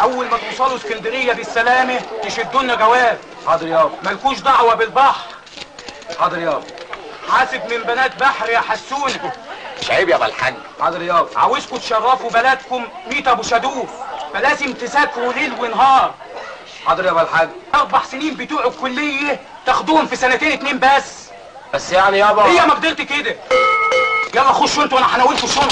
اول ما توصلوا اسكندريه بالسلامه تشدوا لنا جواب حاضر يابا مالكوش دعوه بالبحر حاضر يابا حاسب من بنات بحر يا حسونه مش عيب يا الحاج حاضر يابا عاوزكم تشرفوا بلدكم ميت ابو شادوف فلازم تذاكروا ليل ونهار حاضر يابا الحاج اربع سنين بتوع الكليه تاخدوهم في سنتين اتنين بس بس يعني يابا هي مقدرتي كده يلا خشوا انتوا انا هناولكوا شنط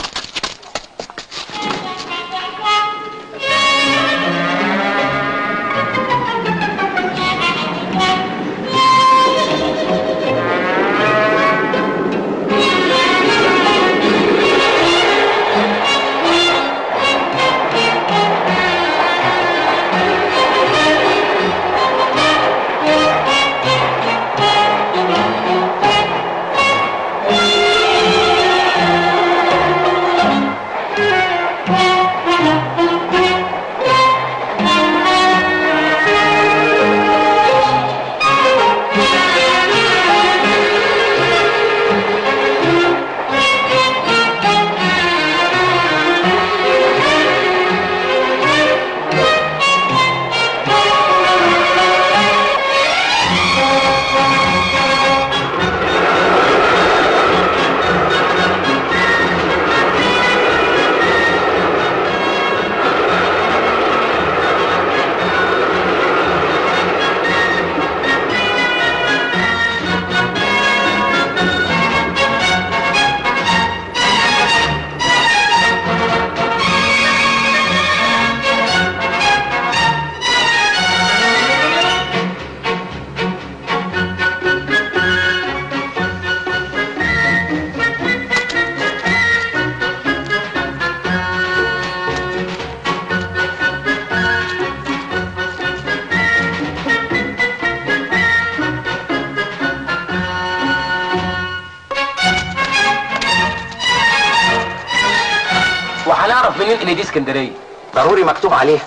وهنعرف منين ان دي اسكندريه ضروري مكتوب عليها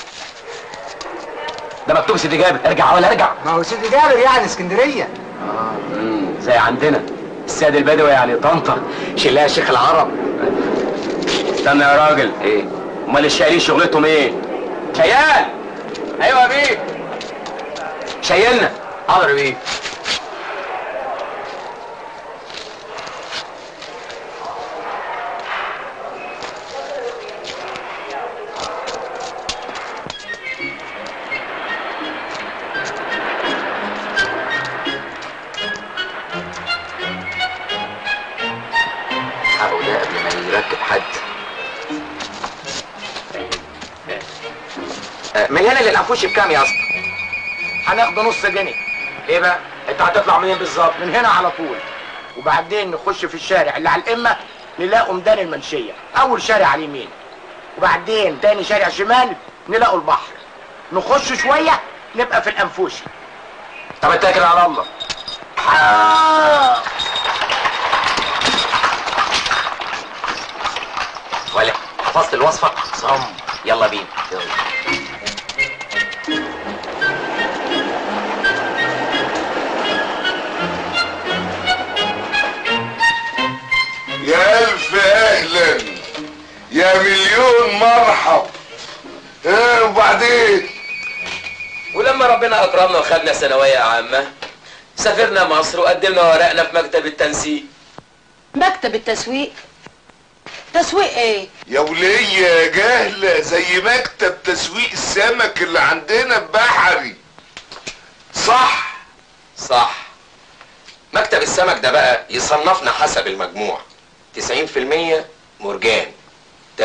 ده مكتوب سيدي جابر ارجع ولا ارجع ما هو سيدي جابر يعني اسكندريه امم زي عندنا السيد البدوي يعني طنطا شيلها يا شيخ العرب استنى يا راجل ايه امال الشايلين شغلتهم ايه شيال ايوه يا بيه شيلنا حاضر بيه حقه ده قبل ما يركب حد آه، من هنا للانفوشي بكام يا اسطى؟ هناخده نص جنيه ايه بقى انت هتطلع منين بالظبط من هنا على طول وبعدين نخش في الشارع اللي على القمه نلاقوا ميدان المنشيه اول شارع على اليمين وبعدين تاني شارع شمال نلاقوا البحر نخش شويه نبقى في الانفوشي طب اتكل على الله آه. ولا حفظت الوصفة؟ صم يلا بينا يلا يا ألف أهلا يا مليون مرحب ها وبعدين ولما ربنا اكرمنا وخدنا ثانويه عامه سافرنا مصر وقدمنا ورقنا في مكتب التنسيق مكتب التسويق تسويق ايه يا ولية يا جهلة زي مكتب تسويق السمك اللي عندنا بحري صح صح مكتب السمك ده بقى يصنفنا حسب المجموع 90% مرجان 80%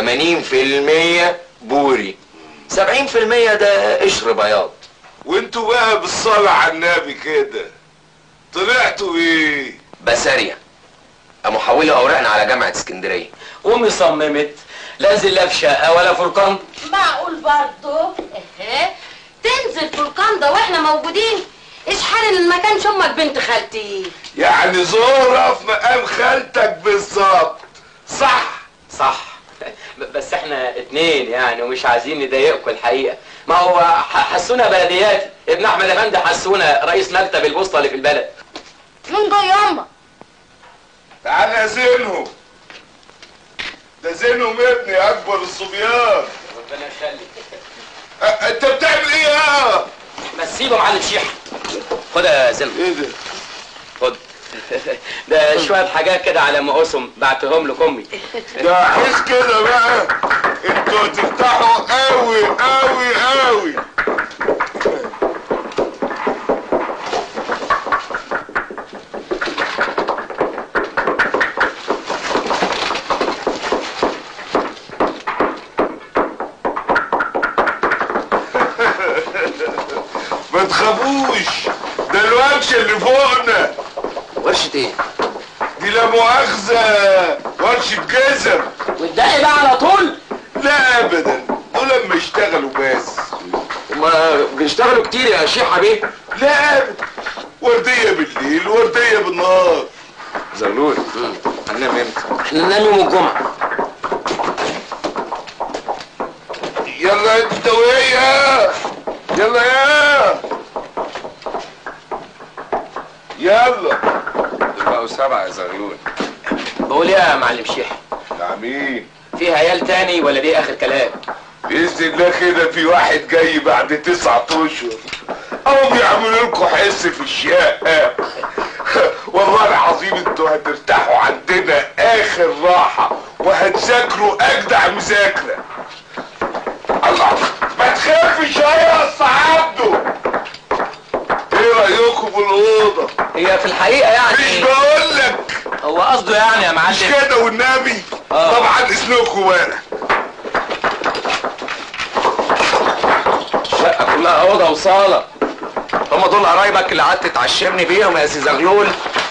بوري 70% ده قشر بياض وانتوا بقى بالصلاة على النبي كده طلعتوا ايه بسارية محولة اوراقنا على جامعة اسكندرية قومي صممت لا نزل لا في شقة ولا فرقان معقول برضه ايه تنزل فولكان ده واحنا موجودين ايش حال ان ما كانش امك بنت خالتي يعني زهرة في مقام خالتك بالظبط صح صح بس احنا اتنين يعني ومش عايزين نضايقكم الحقيقة ما هو ح- حسونا بلدياتي ابن احمد افندي حسونا رئيس مكتب البوسطة اللي في البلد مين ده ياما تعالى زينهم ده زينهم ابني اكبر الصبيان ربنا يخليك أ- انت بتعمل ايه يا بس سيبه معلم شيحه خد يا زلمه ايه ده خد ده شويه حاجات كده على مقاسهم بعتهم لك امي ده حس كده بقى انتوا هتفتحوا قوي قوي قوي ما تخافوش ده الورشه اللي فوقنا ورشه ايه دي لا مؤاخذة ورشة جزم والدقي بقى على طول لا ابدا دول لما يشتغلوا بس ما بيشتغلوا كتير يا شيحه بيه لا ابدا وردية بالليل وردية بالنهار زغلول هننام امتى احنا ننام يوم الجمعه يلا انت وهي يلا يا يلا بقوا سبعة يا زغلول بقول ايه يا معلم شيحه نعمين في عيال تاني ولا دي اخر كلام بإذن الله كده في واحد جاي بعد تسعة اشهر او بيعملوا لكم حس في الشقة والله العظيم انتوا هترتاحوا عندنا اخر راحة وهتذاكروا اجدع مذاكرة الله ما تخافش يا اسطى عبده ايه رايكم في الاوضه هي في الحقيقه مش يعني بقول لك هو قصده يعني يا مش معلم كده والنبي آه. طبعا اذنكم بقى الشقة كلها أوضة وصالة هم دول قرايبك اللي قعدت تعشمني بيهم يا سي زغلول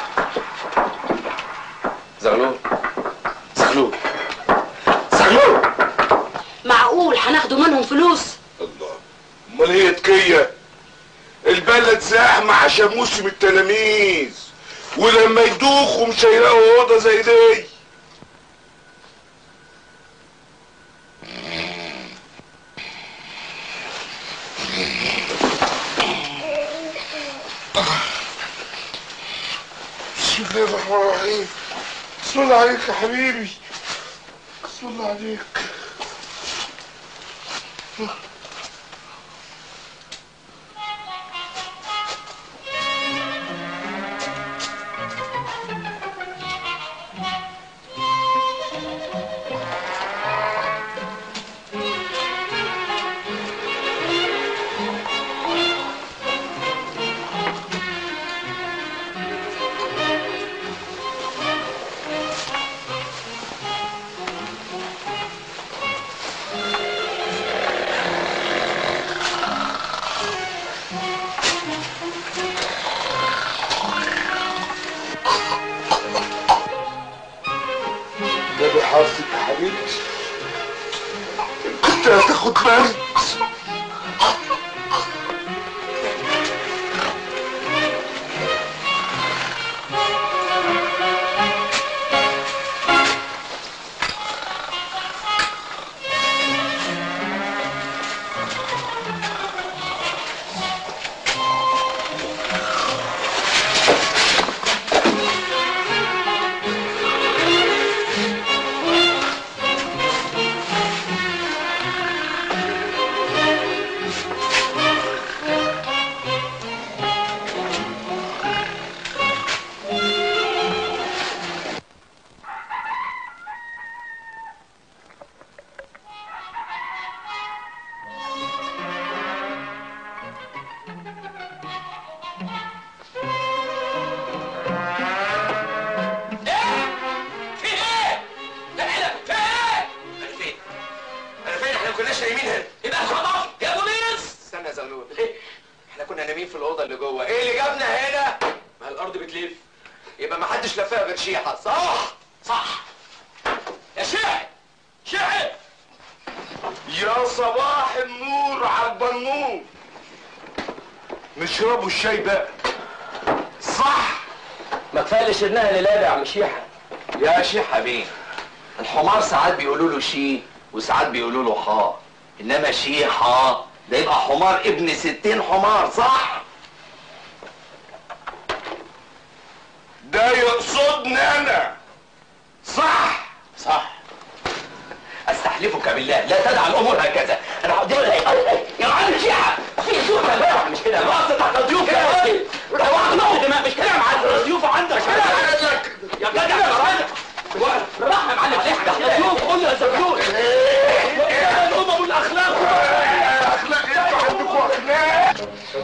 زغلول زغلول زغلول معقول هناخدوا منهم فلوس الله امال هي تكيه البلد زحمه عشان موسم التلاميذ ولما يدوخوا مش هيلاقوا اوضه زي دي بسم الله الرحمن الرحيم بسم الله عليك يا حبيبي بسم الله عليك ده بحرصك يا حبيبتي كنت هتاخد برد في ايه؟ لا لا في ايه؟ انا فين؟ انا فين؟ احنا ما كناش نايمين هنا يبقى خلاص يا بوليس استنى يا زغلول ايه؟ احنا كنا نايمين في الاوضه اللي جوه ايه اللي جابنا هنا ما الارض بتلف يبقى ما حدش لفها غير شيحه صح صح يا شيعي شيعي يا صباح النور على البنور نشربوا الشاي بقى صح ما كفايه اللي شرناها للابع يا عم شيحه يا شيخ حبيب الحمار ساعات بيقولوا له شي وساعات بيقولوا له حا انما شي حا ده يبقى حمار ابن ستين حمار صح ده يقصدني انا صح صح استحلفك بالله لا تدع الامور هكذا انا هقدر ضيوف يا جدع مش كده بص احنا ضيوف يا راجل روحنا دماء مش كده يا معلم ضيوف عندك مش كده يا جدع يا معلم بالراحه يا معلم ليه احنا ضيوف قول يا زبدون هم ابو الاخلاق اخلاق انتوا عندكم اخلاق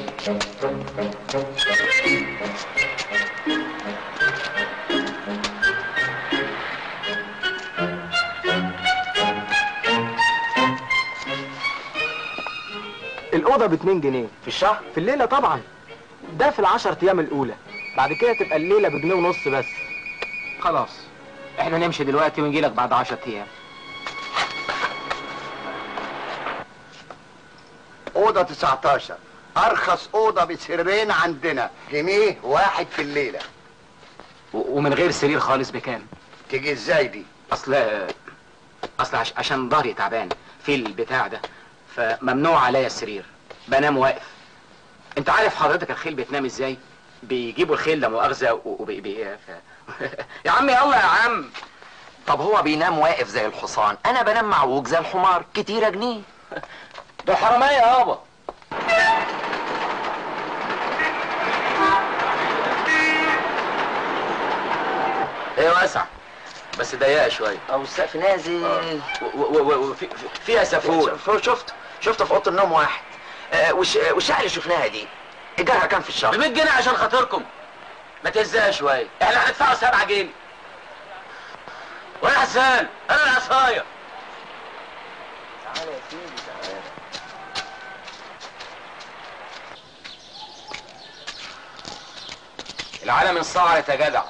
الأوضة ب 2 جنيه في الشهر في الليلة طبعا ده في العشر أيام الأولى بعد كده تبقى الليلة بجنيه ونص بس خلاص احنا نمشي دلوقتي ونجي لك بعد 10 ايام اوضه 19 ارخص اوضه بسرين عندنا جنيه واحد في الليله و- ومن غير سرير خالص بكام تيجي ازاي دي اصل اصل عش... عشان ظهري تعبان في البتاع ده فممنوع عليا السرير بنام واقف انت عارف حضرتك الخيل بتنام ازاي بيجيبوا الخيل لا مؤاخذه وبي... بي... ف... يا عم يلا يا عم طب هو بينام واقف زي الحصان انا بنام معوج زي الحمار كتيرة جنيه ده حرامية يابا هي واسعة بس ضيقة شوية او السقف نازل وفي فيها سافور شفت شفت في اوضه النوم واحد آه والش... والشقه اللي شفناها دي ايجارها كام في ب الشهر 100 جنيه عشان خاطركم ما تهزها شوية احنا هندفعوا 7 جنيه ويا حسان انا العصاية العالم انصعرت يا جدع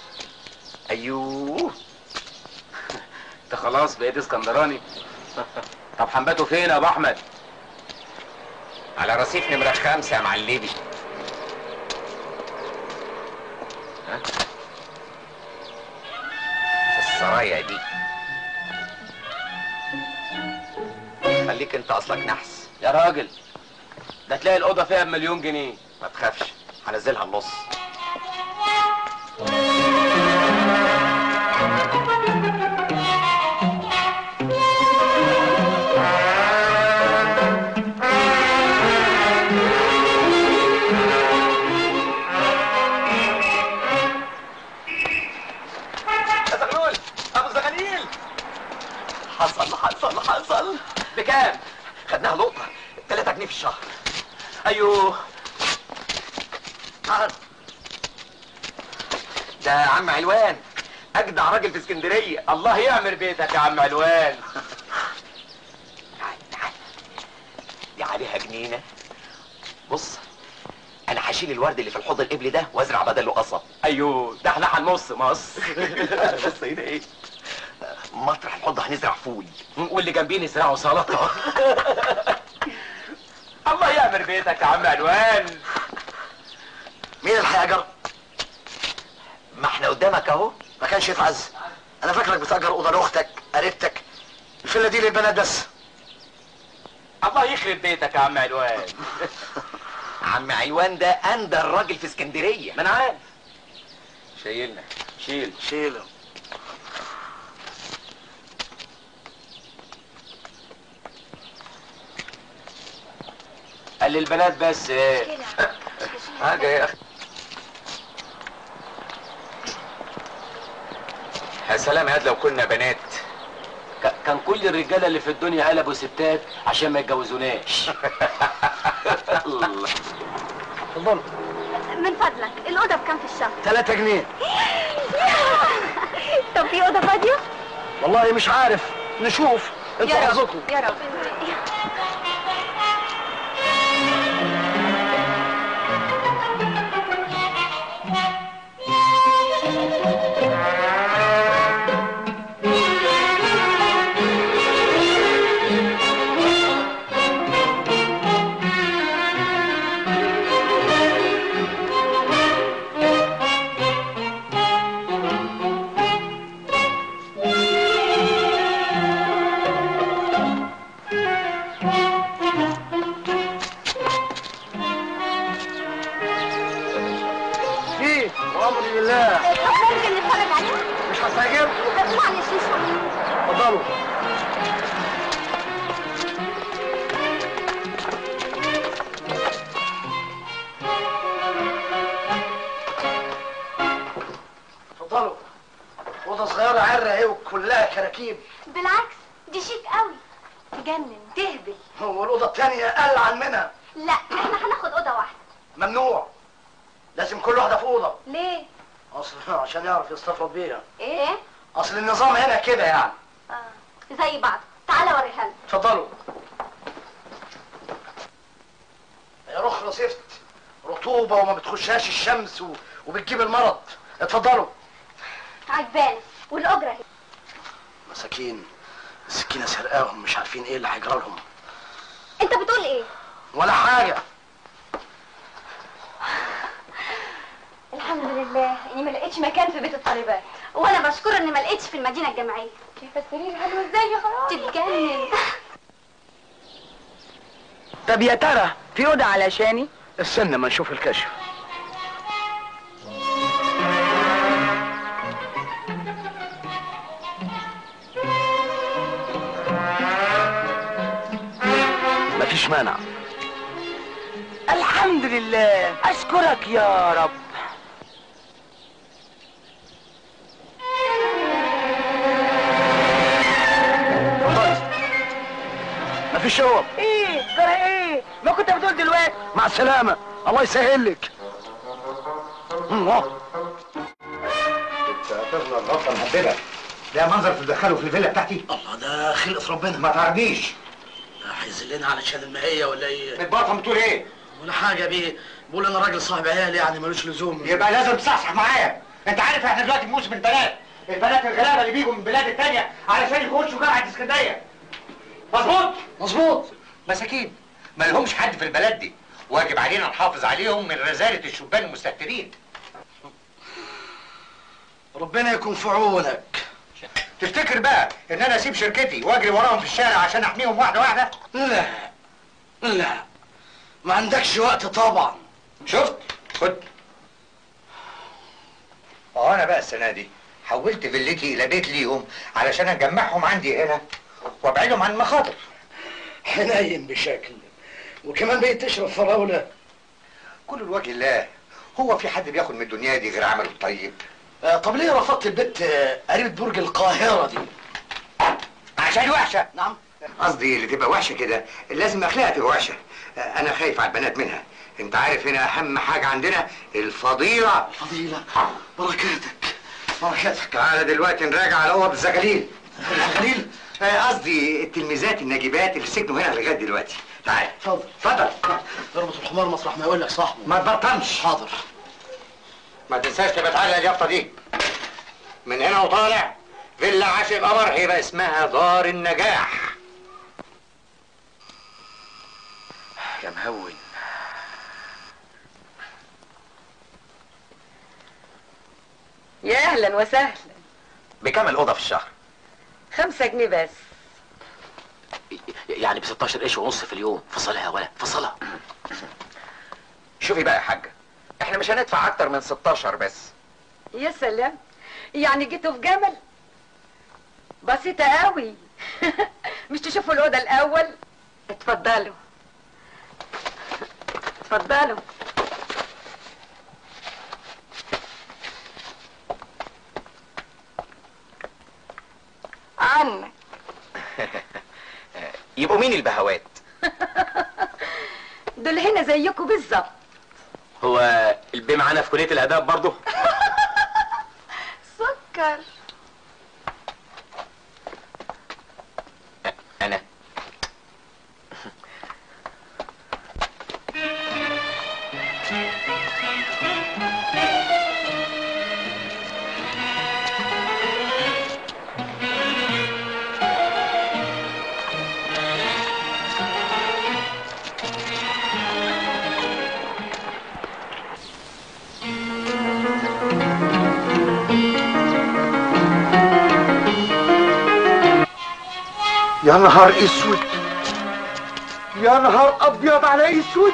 ايوه انت خلاص بقيت اسكندراني طب حنباته فين يا ابو احمد على رصيف نمرة خمسة يا معلمي ها؟ في السرايا دي خليك انت اصلك نحس يا راجل ده تلاقي الاوضه فيها بمليون جنيه ما تخافش هنزلها النص زغلول ابو زغليل حصل حصل حصل بكام خدناها لقطة 3 جنيه في الشهر ايوه تعال ده عم علوان اجدع راجل في اسكندريه الله يعمر بيتك يا عم علوان تعال تعال دي عليها جنينه بص انا هشيل الورد اللي في الحوض القبلي ده وازرع بدله قصب ايوه ده احنا هنص مص بص هنا ايه مطرح الحوض هنزرع فول واللي جنبيه نزرعه سلطه الله يعمر بيتك يا عم علوان مين الحاجر ما احنا قدامك اهو ما كانش يتعز انا فاكرك بتأجر اوضه لاختك قريبتك الفيلا دي للبنات بس الله يخرب بيتك يا عم علوان عم علوان ده اندر راجل في اسكندريه ما انا عارف شايلنا شيل شيله قال للبنات بس ايه حاجه يا اخي يا سلام يا واد لو كنا بنات ك- كان كل الرجاله اللي في الدنيا قلبوا ستات عشان ما يتجوزوناش الله اتفضلوا من فضلك الأوضة بكام في الشهر؟ 3 جنيه طب في أوضة فاضية؟ والله مش عارف نشوف انتوا يا حظكم رب يا رب ايه وامر لله طب ممكن نتفرج عليها؟ مش هستعجب بس معلش شوية اتفضلوا صغيره عره اهي وكلها كراكيب بالعكس دي شيك قوي تجنن تهبل هو الاوضه الثانيه اقل منها لا احنا هناخد اوضه واحده ممنوع لازم كل واحده في اوضه ليه اصل عشان يعرف يستفرد بيها ايه اصل النظام هنا كده يعني اه زي بعض تعالى اوريها لك اتفضلوا يا رخرة زفت رطوبة وما بتخشهاش الشمس و... وبتجيب المرض اتفضلوا عجباني والاجره اهي مساكين السكينة سرقاهم مش عارفين ايه اللي هيجرى لهم انت بتقول ايه ولا حاجة الحمد لله اني ما لقيتش مكان في بيت الطالبات وانا بشكر اني ما لقيتش في المدينه الجامعيه كيف السرير حلو ازاي يا خلاص تتجنن طب يا ترى في اوضه علشاني استنى ما نشوف الكشف مفيش مانع الحمد لله اشكرك يا رب مفيش اوض ايه ترى ايه ما كنت بتقول دلوقتي مع السلامة الله يسهل لك تفضل الغلطه مهببه ده منظر تدخله في الفيلا بتاعتي الله ده خلقة ربنا ما تعرضنيش ده هيذلنا علشان المهية ولا ايه بتبطل بتقول ايه ولا حاجة بيه بقول انا راجل صاحب عيال يعني ملوش لزوم يبقى لازم تصحصح معايا انت عارف احنا دلوقتي في موسم البنات البنات الغلابه اللي بيجوا من البلاد التانية علشان يخشوا جامعه اسكندريه مظبوط مظبوط مساكين ما لهمش حد في البلد دي واجب علينا نحافظ عليهم من رزالة الشبان المستهترين ربنا يكون في عونك تفتكر بقى ان انا اسيب شركتي واجري وراهم في الشارع عشان احميهم واحده واحده لا لا ما عندكش وقت طبعا شفت خد اه انا بقى السنه دي حولت فيلتي الى بيت ليهم علشان اجمعهم عندي هنا وابعدهم عن المخاطر حنين بشكل وكمان بقيت تشرب فراولة كل الوجه الله هو في حد بياخد من الدنيا دي غير عمله الطيب آه طب ليه رفضت البت آه، قريبة برج القاهرة دي عشان وحشه نعم قصدي اللي تبقى وحشه كده لازم اخلاقها تبقى وحشه انا خايف على البنات منها انت عارف هنا اهم حاجه عندنا الفضيله فضيلة بركاتك بركاتك تعالى دلوقتي نراجع على اوض الزغاليل الخليل آه، قصدي التلميذات الناجبات اللي سكنوا هنا لغايه دلوقتي تعال اتفضل اتفضل اربط الحمار مسرح ما يقول لك صاحبه ما تبطلش حاضر ما تنساش تبقى تعلق اليافطه دي من هنا وطالع فيلا عاشق قمر هيبقى اسمها دار النجاح يا مهون يا اهلا وسهلا بكام الاوضه في الشهر خمسة جنيه بس يعني ب 16 قرش ونص في اليوم فصلها يا ولا فصلها شوفي بقى يا حاجه احنا مش هندفع اكتر من 16 بس يا سلام يعني جيتوا في جمل بسيطة قوي مش تشوفوا الأوضة الأول اتفضلوا اتفضلوا عنك يبقوا مين البهوات دول هنا زيكم بالظبط هو البي معانا في كليه الاداب برضه سكر انا يا نهار اسود يا نهار ابيض على اسود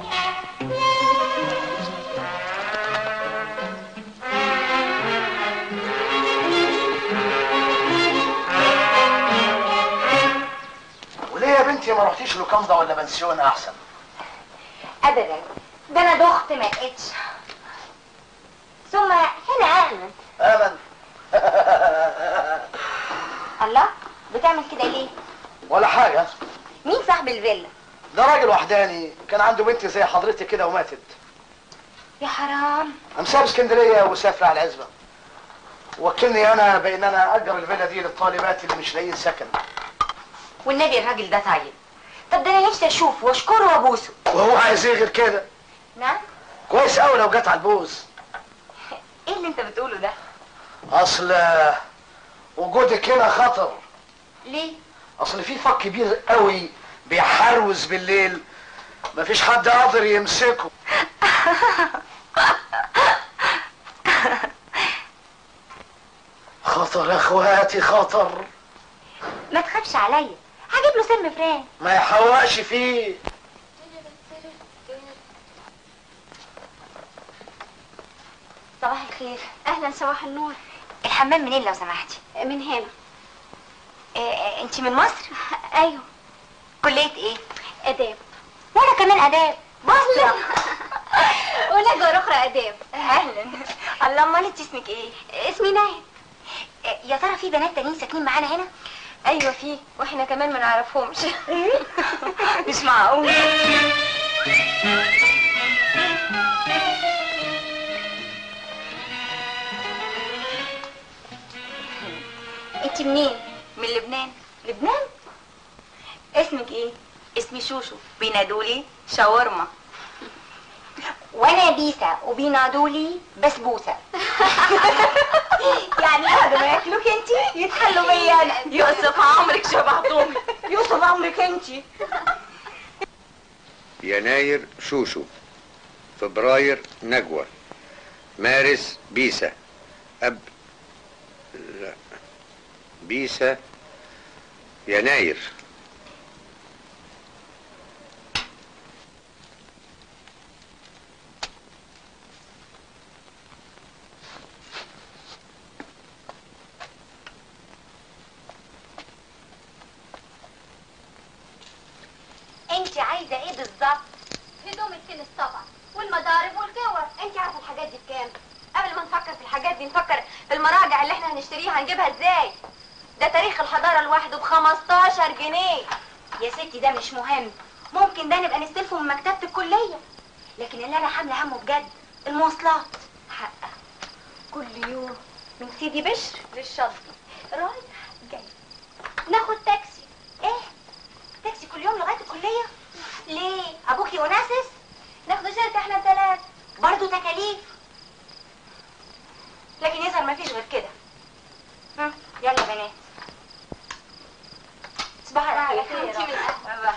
وليه يا بنتي ما رحتيش لوكاندا ولا بنسيون احسن ابدا ده انا دخت ما لقيتش ثم هنا امن امن الله بتعمل كده ليه ولا حاجه مين صاحب الفيلا ده راجل وحداني كان عنده بنت زي حضرتك كده وماتت يا حرام قام ساب اسكندريه وسافر على العزبه وكلني انا بان انا اجر الفيلا دي للطالبات اللي مش لاقيين سكن والنبي الراجل ده طيب طب ده انا نفسي اشوفه واشكره وابوسه وهو عايز ايه غير كده نعم كويس قوي لو جت على البوز ايه اللي انت بتقوله ده اصل وجودك هنا خطر ليه اصل في فك كبير قوي بيحروز بالليل مفيش حد قادر يمسكه خطر يا اخواتي خطر ما تخافش عليا هجيب له سم فران ما يحوقش فيه صباح الخير اهلا صباح النور الحمام منين لو سمحتي من هنا انت من مصر ايوه كليه ايه اداب وانا كمان اداب بصرة وانا جار اخرى اداب اهلا الله امال انت اسمك ايه اسمي ناهد يا ترى في بنات تانيين ساكنين معانا هنا ايوه في واحنا كمان ما نعرفهمش مش معقول انت منين من لبنان لبنان اسمك ايه اسمي شوشو بينادولي شاورما وانا بيسا وبينادولي بسبوسه يعني بعد ما ياكلوك انت يتحلوا بيا انا يوسف عمرك شبهتهم يوسف عمرك انت يناير شوشو فبراير نجوى مارس بيسا أب لا بيسا يناير انت عايزه ايه بالظبط هدوم التنس طبعا والمضارب والجوه انت عارفه الحاجات دي بكام قبل ما نفكر في الحاجات دي نفكر في المراجع اللي احنا هنشتريها هنجيبها ازاي ده تاريخ الحضاره لوحده ب 15 جنيه يا ستي ده مش مهم ممكن ده نبقى نستلفه من مكتبه الكليه لكن اللي انا حامله همه بجد المواصلات حقه كل يوم من سيدي بشر للشاطئ رايح جاي ناخد تاكسي ايه تاكسي كل يوم لغايه الكليه ليه ابوكي وناسس ناخد شركه احنا الثلاث برضه تكاليف لكن يظهر ما فيش غير كده ها، يلا بنات صباح الخير انتي من القهوه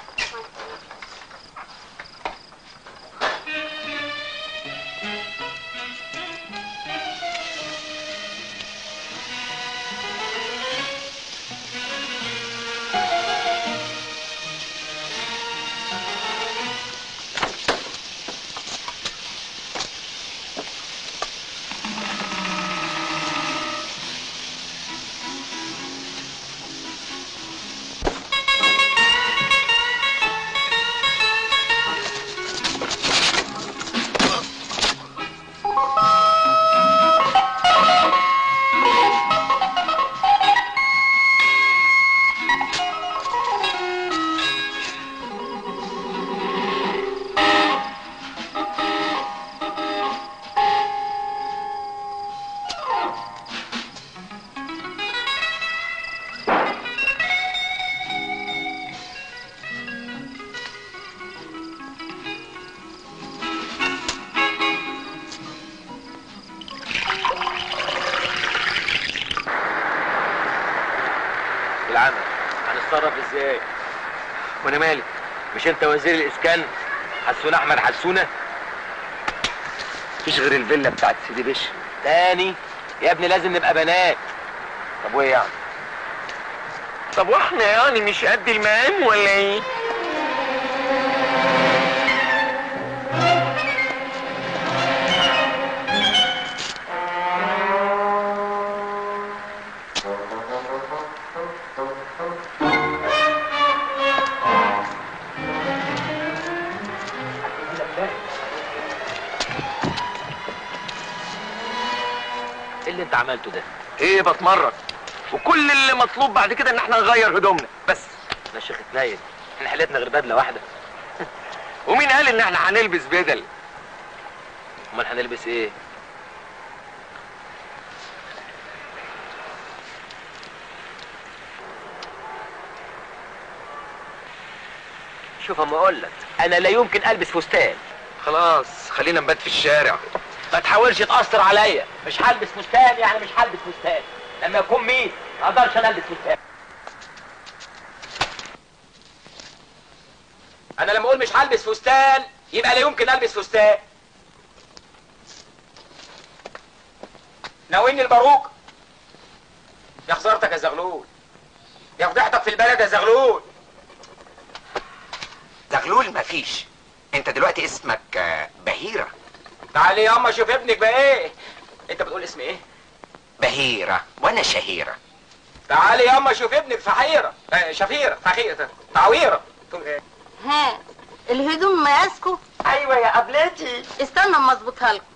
العمل هنتصرف ازاي وانا مالي مش انت وزير الاسكان حسون احمد حسونه مفيش غير الفيلا بتاعت سيدي بشر تاني يا ابني لازم نبقى بنات طب وايه يعني طب واحنا يعني مش قد المقام ولا ايه ايه اللي انت عملته ده ايه بتمرن وكل اللي مطلوب بعد كده ان احنا نغير هدومنا بس يا شيخ اتنيل احنا حلتنا غير بدله واحده ومين قال ان احنا هنلبس بدل امال هنلبس ايه شوف اما اقول لك انا لا يمكن البس فستان خلاص خلينا نبات في الشارع ما تحاولش تأثر عليا مش هلبس فستان يعني مش هلبس فستان لما يكون مين ما اقدرش انا البس فستان انا لما اقول مش هلبس فستان يبقى لا يمكن البس فستان ناويني الباروك يا خسارتك يا زغلول يا فضيحتك في البلد يا زغلول زغلول مفيش انت دلوقتي اسمك آه، بهيرة تعالي ياما شوف ابنك بقى ايه انت بتقول اسم ايه بهيرة وانا شهيرة تعالي ياما شوف ابنك فحيرة آه شفيرة فحيرة تعويرة تقول ايه ها الهدوم مقاسكوا ايوه يا قبلتي استنى اما اظبطها لكم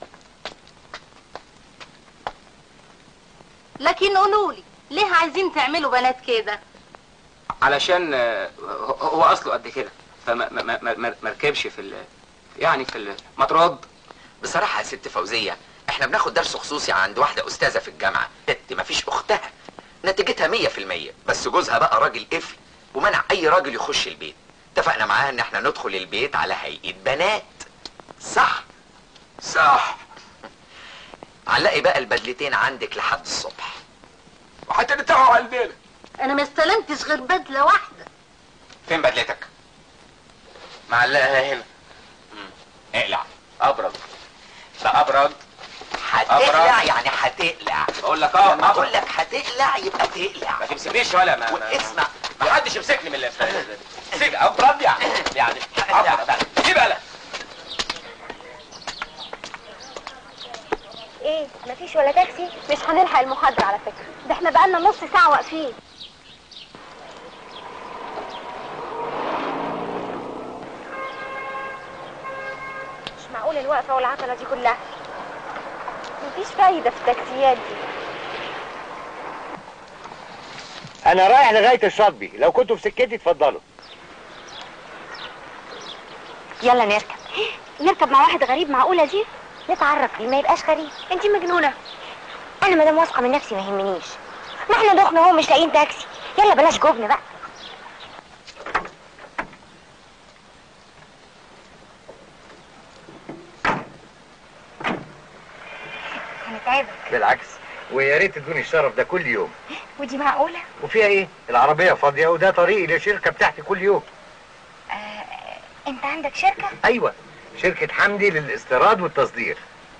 لكن قولوا لي ليه عايزين تعملوا بنات كده علشان آه، هو هو اصله قد كده فما ما ما ما ما ركبش في ال يعني في المطراد بصراحة يا ست فوزية احنا بناخد درس خصوصي عند واحدة استاذة في الجامعة ست مفيش اختها نتيجتها مية في المية بس جوزها بقى راجل قفل ومنع اي راجل يخش البيت اتفقنا معاها ان احنا ندخل البيت على هيئة بنات صح صح علقي بقى البدلتين عندك لحد الصبح وهترتاحوا على الليلة انا ما استلمتش غير بدله واحده فين بدلتك معلقها هنا مم. اقلع ابرد ده ابرد هتقلع أبرد. يعني هتقلع بقول لك اه لما اقول ابرد لك هتقلع يبقى تقلع ما تمسكنيش ولا ما ما- واسمع ما حدش يمسكني من اللي سيب ابرد يعني يعني ابرد سيب قلق ايه مفيش ولا تاكسي مش هنلحق المحاضرة على فكرة ده احنا بقالنا نص ساعة واقفين مش معقول الوقفة والعطلة دي كلها مفيش فايدة في التاكسيات دي انا رايح لغايه الشاطبي لو كنتوا في سكتي اتفضلوا يلا نركب نركب مع واحد غريب معقولة دي نتعرف بيه ما يبقاش غريب انت مجنونة انا مادام واثقة من نفسي ما يهمنيش ما احنا دخنا اهو مش لاقيين تاكسي يلا بلاش جبن بقى هنتعبك بالعكس ويا ريت تدوني الشرف ده كل يوم ودي معقولة وفيها ايه العربيه فاضيه وده طريقي للشركه بتاعتي كل يوم انت عندك شركة ايوه شركه حمدي للاستيراد والتصدير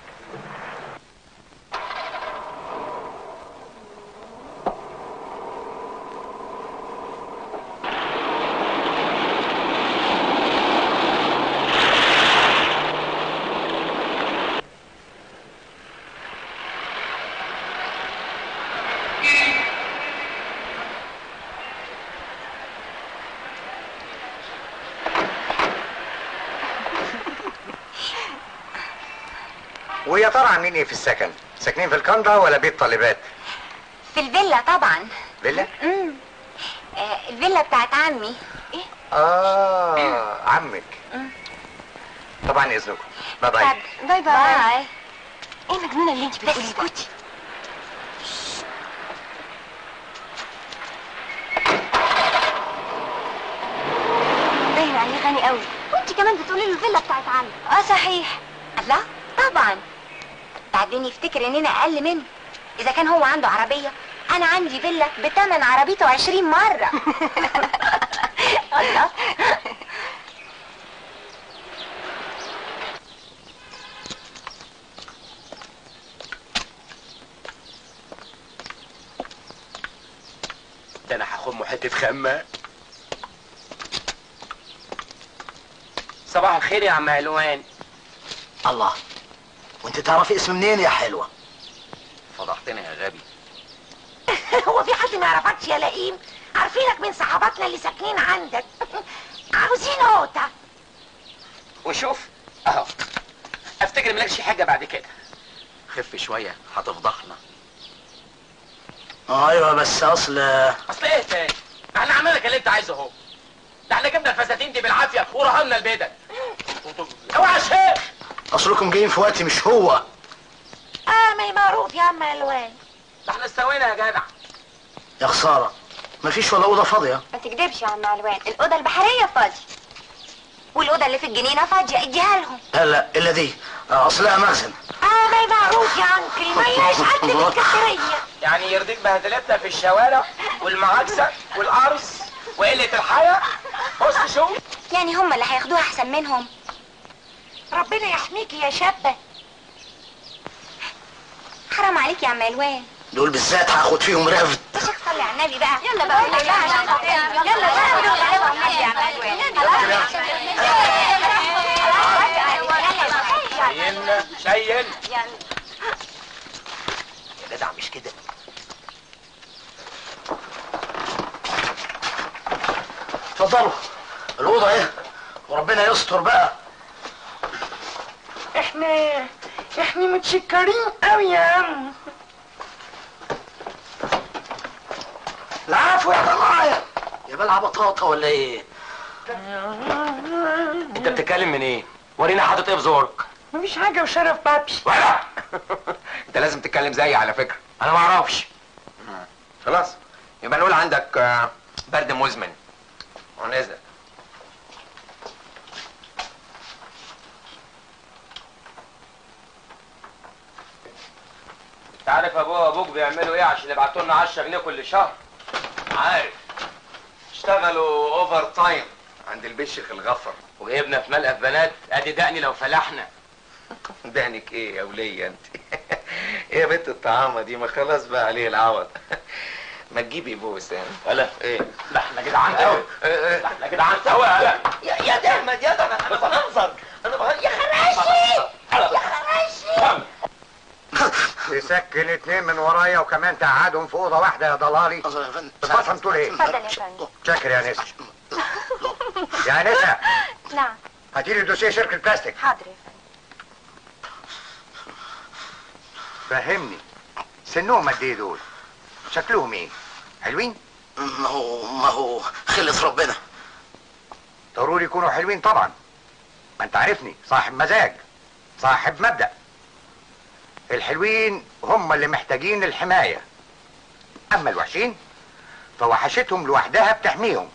ويا ترى عاملين ايه في السكن ساكنين في الكندا ولا بيت طالبات في الفيلا طبعا فيلا امم آه الفيلا بتاعت عمي ايه اه عمك طبعا اذنكم باي باي باي باي باي ايه مجنونة اللي انت بتقوليه ده اسكتي باين عليه غني قوي وانت كمان بتقولي له الفيلا بتاعت عمي اه صحيح الله طبعا بعدين يفتكر اننا اقل منه اذا كان هو عنده عربية انا عندي فيلا بتمن عربيته عشرين مرة الله ده انا هاخد حته خمه صباح الخير يا عم علوان الله وانت تعرفي اسم منين يا حلوة فضحتني يا غبي هو في حد ما يعرفكش يا لئيم عارفينك من صحاباتنا اللي ساكنين عندك عاوزين قوطة وشوف اهو افتكر مالكش حاجه بعد كده خف شوية هتفضحنا ايوه بس اصل اصل ايه تاني؟ احنا عملنا لك اللي انت عايزه اهو ده احنا جبنا الفساتين دي بالعافيه ورهنا البدل اوعى يا شيخ اصلكم جايين في وقت مش هو اه ما معروف يا عم الوان ده احنا استوينا يا جدع يا خساره مفيش ولا اوضه فاضيه ما تكدبش يا عم علوان الاوضه البحريه فاضيه والاوضه اللي في الجنينه فاضيه اديها لهم لا لا الا دي اصلها مخزن اه ما معروف يا انكل ما هياش حد من الكتريه يعني يرضيك بهدلتنا في الشوارع والمعاكسه والقرص وقله الحياه بص شوف يعني هم اللي هياخدوها احسن منهم ربنا يحميكي يا شابه حرام عليك يا عم علوان دول بالذات هاخد فيهم رفد يا شيخ صلي على النبي بقى يلا بقى يلا بقى عشان خاطرنا يلا بقى صلي على النبي يا عم علوان شايلنا شايل يا جدع مش كده اتفضلوا الاوضه ايه وربنا يستر بقى احنا احنا متشكرين قوي يا عم العفو يا ضلايا يا بلع بطاطا ولا ايه انت بتتكلم من ايه؟ ورينا حاطط ايه في زورك مفيش حاجه وشرف بابي ولا انت لازم تتكلم زيي على فكره انا ما اعرفش خلاص يبقى نقول عندك آه، برد مزمن ونزل انت عارف ابوه وابوك بيعملوا ايه عشان يبعتوا لنا 10 جنيه كل شهر عارف اشتغلوا اوفر تايم عند البشخ الغفر وجبنا في ملقف بنات ادي دقني لو فلحنا دهنك ايه يا ولية انت ايه يا بنت الطعامة دي ما خلاص بقى عليه العوض ما تجيبي بوس يعني ولا ايه ده احنا جدعان قوي ده احنا جدعان قوي يا يا يا دهمد يا ده انا انا بهزر انا بهزر يا خراشي يا خراشي تسكن اتنين من ورايا وكمان تقعدهم في اوضه واحده يا ضلالي اتفضل تقول ايه اتفضل يا فندم شاكر يا نسا يا نسا نعم هاتي لي دوسيه شركه بلاستيك حاضر يا فندم فهمني سنهم قد ايه دول شكلهم ايه حلوين ما هو ما هو خلة ربنا ضروري يكونوا حلوين طبعا ما انت عارفني صاحب مزاج صاحب مبدأ الحلوين هم اللي محتاجين الحماية اما الوحشين فوحشتهم لوحدها بتحميهم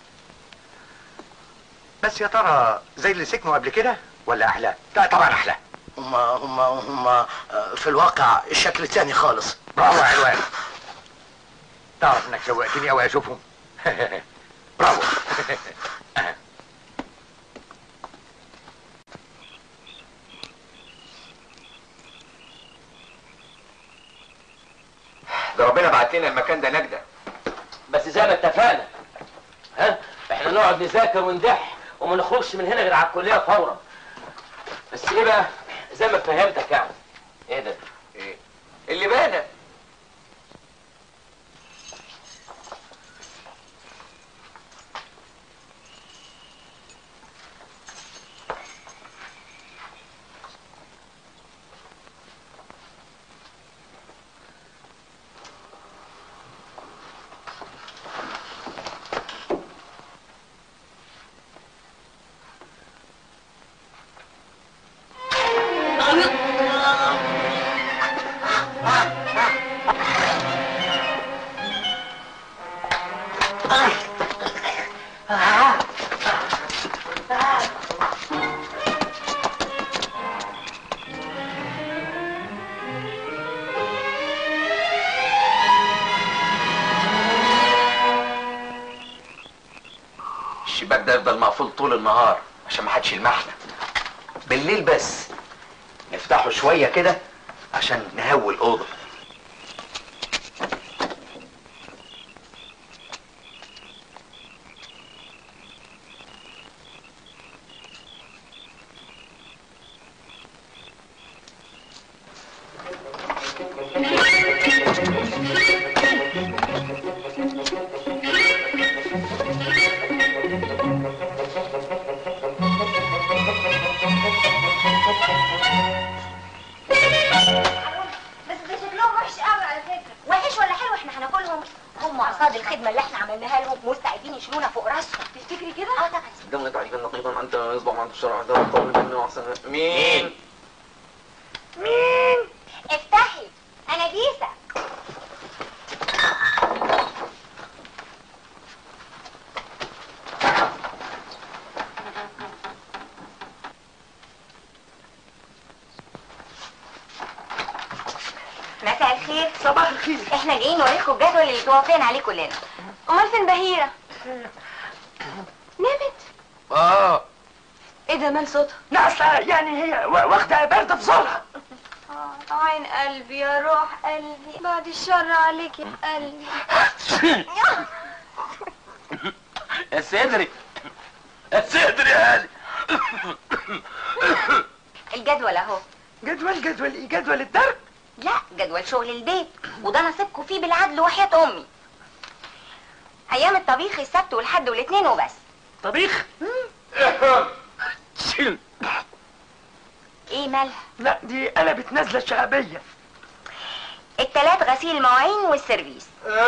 بس يا ترى زي اللي سكنوا قبل كده ولا احلى لا طبعا احلى هما هما هما آه، في الواقع الشكل تاني خالص برافو يا علوان تعرف انك شوقتني قوي اشوفهم برافو ده ربنا بعت لنا المكان ده نجدة بس زي ما اتفقنا ها احنا نقعد نذاكر وندح وما نخرجش من هنا غير على الكليه فورا بس ايه بقى زي ما فهمتك يعني ايه ده ايه اللي بانا الشباك ده يفضل مقفول طول النهار عشان ما حدش يلمحنا بالليل بس نفتحه شويه كده عشان نهوي الاوضه بس ده شكلهم عايزين يشيلونا فوق راسهم تفتكري كده اه طبعا دمنا تعريفا نقيبا انت يصبح ما انت الشرع ده القول منه واحسن مين مين افتحي انا جيسة مساء الخير صباح الخير احنا جايين نوريكم الجدول اللي توافقنا عليه كلنا امال فين بهيرة نامت اه ايه ده مال صوتها لا اصل يعني هي وا- واخده برد في زورها آه، عين قلبي يا روح قلبي بعد الشر عليك يا قلبي يا صدري يا صدري يا هادي الجدول اهو جدول جدول ايه جدول الدرب لا جدول شغل البيت وده نصيبكم فيه بالعدل وحياة امي ايام الطبيخ السبت والحد والاثنين وبس طبيخ ايه مالها لا دي قلبت نازله شعبيه التلات غسيل المواعين والسيرفيس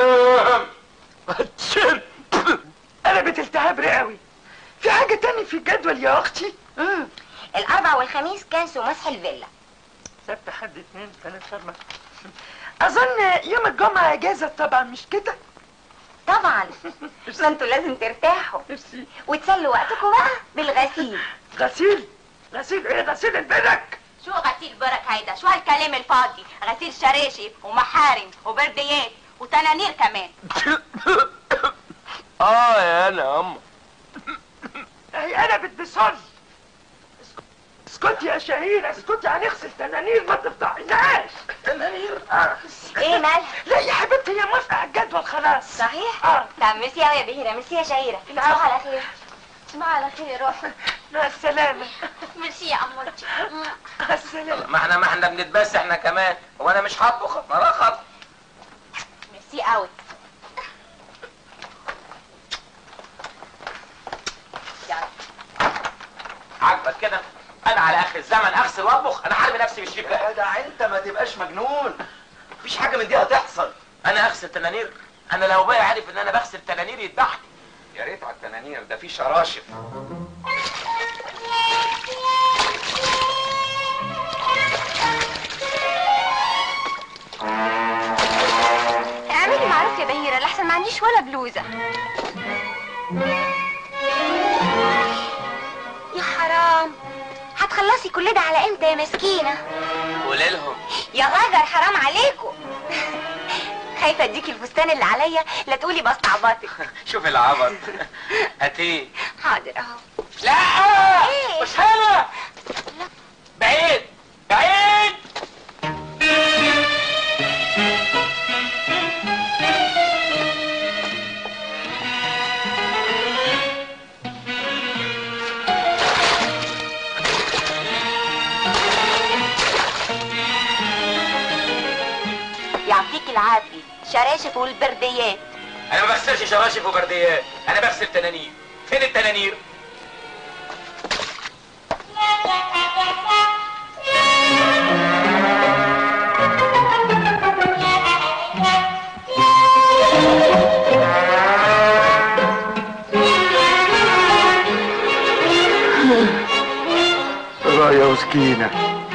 قلبت التهاب رئوي في حاجه تاني في الجدول يا اختي امم الاربع والخميس كانسوا مسح الفيلا سبت حد اتنين تلاته اربعه اظن يوم الجمعه اجازه طبعا مش كده طبعا ما انتوا لازم ترتاحوا وتسلوا وقتكم بقى بالغسيل غسيل غسيل ايه غسيل البرك شو غسيل برك هيدا شو هالكلام الفاضي غسيل شراشف ومحارم وبرديات وتنانير كمان اه يا انا يا اما هي قلبت بصل اسكتي يا شهيرة اسكتي هنغسل تنانير ما تفضحيناش تنانير آه. ايه مالها؟ لا يا حبيبتي هي موافقة على الجدول خلاص صحيح؟ اه طب ميرسي قوي يا بهيرة ميرسي يا شهيرة تصبحوا على خير تصبحوا على خير يا روحي مع السلامة ميرسي يا أمورتي مع السلامة ما احنا ما احنا بنتبس احنا كمان وانا مش هطبخ ما رخط ميرسي قوي عاجبك كده انا على اخر الزمن اغسل واطبخ انا حارب نفسي بالشيك ده ده انت ما تبقاش مجنون مفيش حاجه من دي هتحصل انا اغسل تنانير انا لو بقى عارف ان انا بغسل تنانير يذبحني يا ريت على التنانير ده في شراشف اعملي معروف يا بهيرة لحسن ما عنديش ولا بلوزة يا حرام هتخلصي كل ده على امتى يا مسكينة قولي لهم يا غجر حرام عليكم خايفة اديكي الفستان اللي عليا لا تقولي بستعبطك شوف العبط هاتيه حاضر اهو لا ايه مش هنا بعيد بعيد يعطيك العافية شراشف والبرديات انا ما بغسلش شراشف وبرديات انا بغسل تنانير فين التنانير راية وسكينة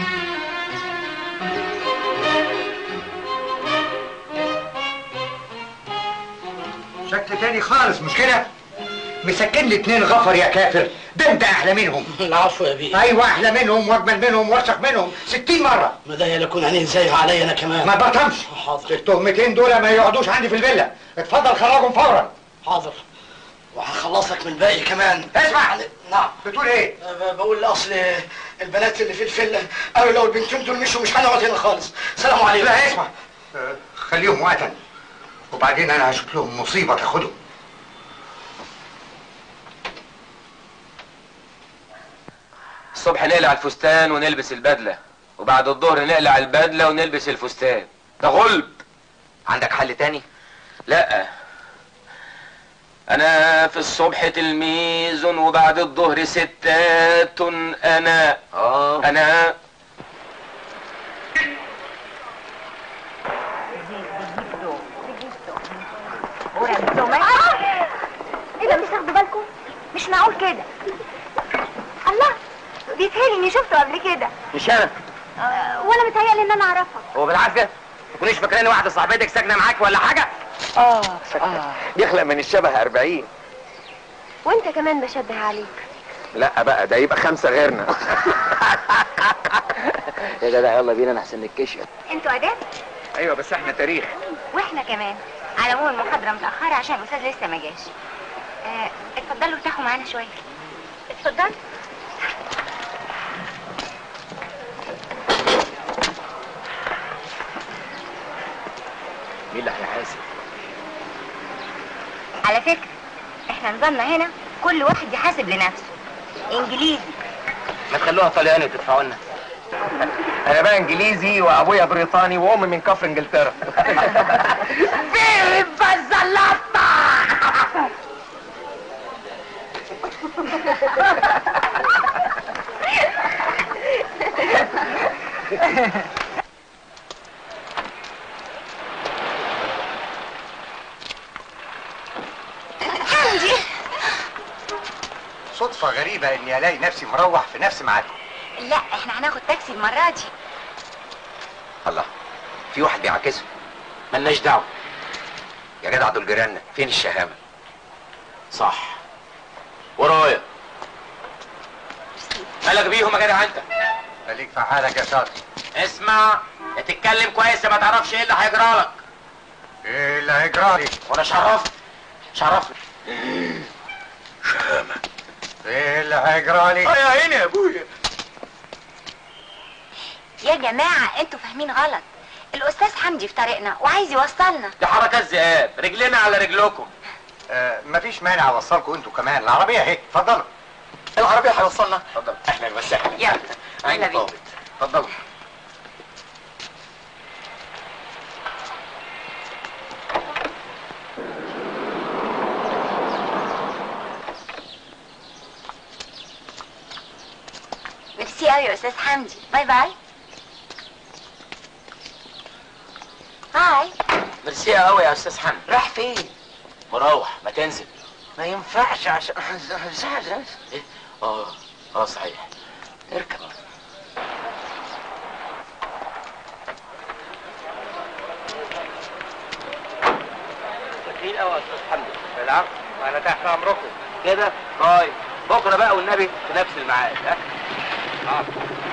شكل تاني خالص مش كده؟ مسكن لي اتنين غفر يا كافر ده انت احلى منهم العفو يا بيه ايوه احلى منهم واجمل منهم وارشق منهم ستين مرة ما ده يكون عينين زيه عليا انا كمان ما بطمش حاضر التهمتين دول ما يقعدوش عندي في الفيلا اتفضل خرجهم فورا حاضر وهخلصك من الباقي كمان اسمع نعم بتقول ايه؟ ب- بقول اصل البنات اللي في الفيلا قالوا لو البنتين دول مشوا مش هنقعد هنا خالص سلام عليكم لا اسمع آه، خليهم وقتا وبعدين انا هشوف لهم مصيبة تاخدهم الصبح نقلع الفستان ونلبس البدلة وبعد الظهر نقلع البدلة ونلبس الفستان ده غلب عندك حل تاني لا انا في الصبح تلميذ وبعد الظهر ستات انا اه انا ايه مش معقول كده الله بيتهيألي اني شفته قبل كده مش انا أه ولا متهيألي ان انا اعرفها هو بالعافيه ما تكونيش فاكراني واحده صاحبتك ساكنه معاك ولا حاجه اه يخلق من الشبه 40 وانت كمان بشبه عليك لا بقى ده يبقى خمسه غيرنا يا جدع يلا بينا انا احسن نتكشف انتوا اداب ايوه بس احنا تاريخ واحنا كمان على العموم المحاضره متاخره عشان الاستاذ لسه ما جاش آه، اتفضلوا ارتاحوا معانا شويه اتفضل مين اللي هيحاسب على فكره احنا نظامنا هنا كل واحد يحاسب لنفسه انجليزي ما تخلوها طلياني وتدفعوا لنا انا بقى انجليزي وابويا بريطاني وامي من كفر انجلترا فيفا الزلاطة حمدي صدفة غريبة اني الاقي نفسي مروح في نفس ميعادكم لا احنا هناخد تاكسي المره دي الله في واحد بيعاكسه ملناش دعوه يا جدع دول جيراننا فين الشهامه صح ورايا مالك بيهم يا جدع انت خليك في حالك يا شاطر اسمع يا تتكلم كويس يا ما تعرفش ايه اللي هيجرى لك ايه اللي هيجرالي وانا شرفت شرفني شهامة ايه اللي هيجرالي يا عيني يا ابويا يا جماعه انتوا فاهمين غلط الاستاذ حمدي في طريقنا وعايز يوصلنا دي حركات ذئاب رجلنا على رجلكم آه مفيش مانع اوصلكم انتوا كمان العربية اهي اتفضلوا العربية هيوصلنا اتفضل اهلا وسهلا يلا عيني بينا. طابت اتفضل ميرسي قوي يا استاذ حمدي باي باي هاي ميرسي قوي يا استاذ حمد راح فين مروح ما تنزل ما ينفعش عشان ايه اه اه صحيح اركب شاكرين قوي يا استاذ حمدي بالعكس انا تحت امركم كده طيب بكره بقى والنبي في نفس الميعاد ها اه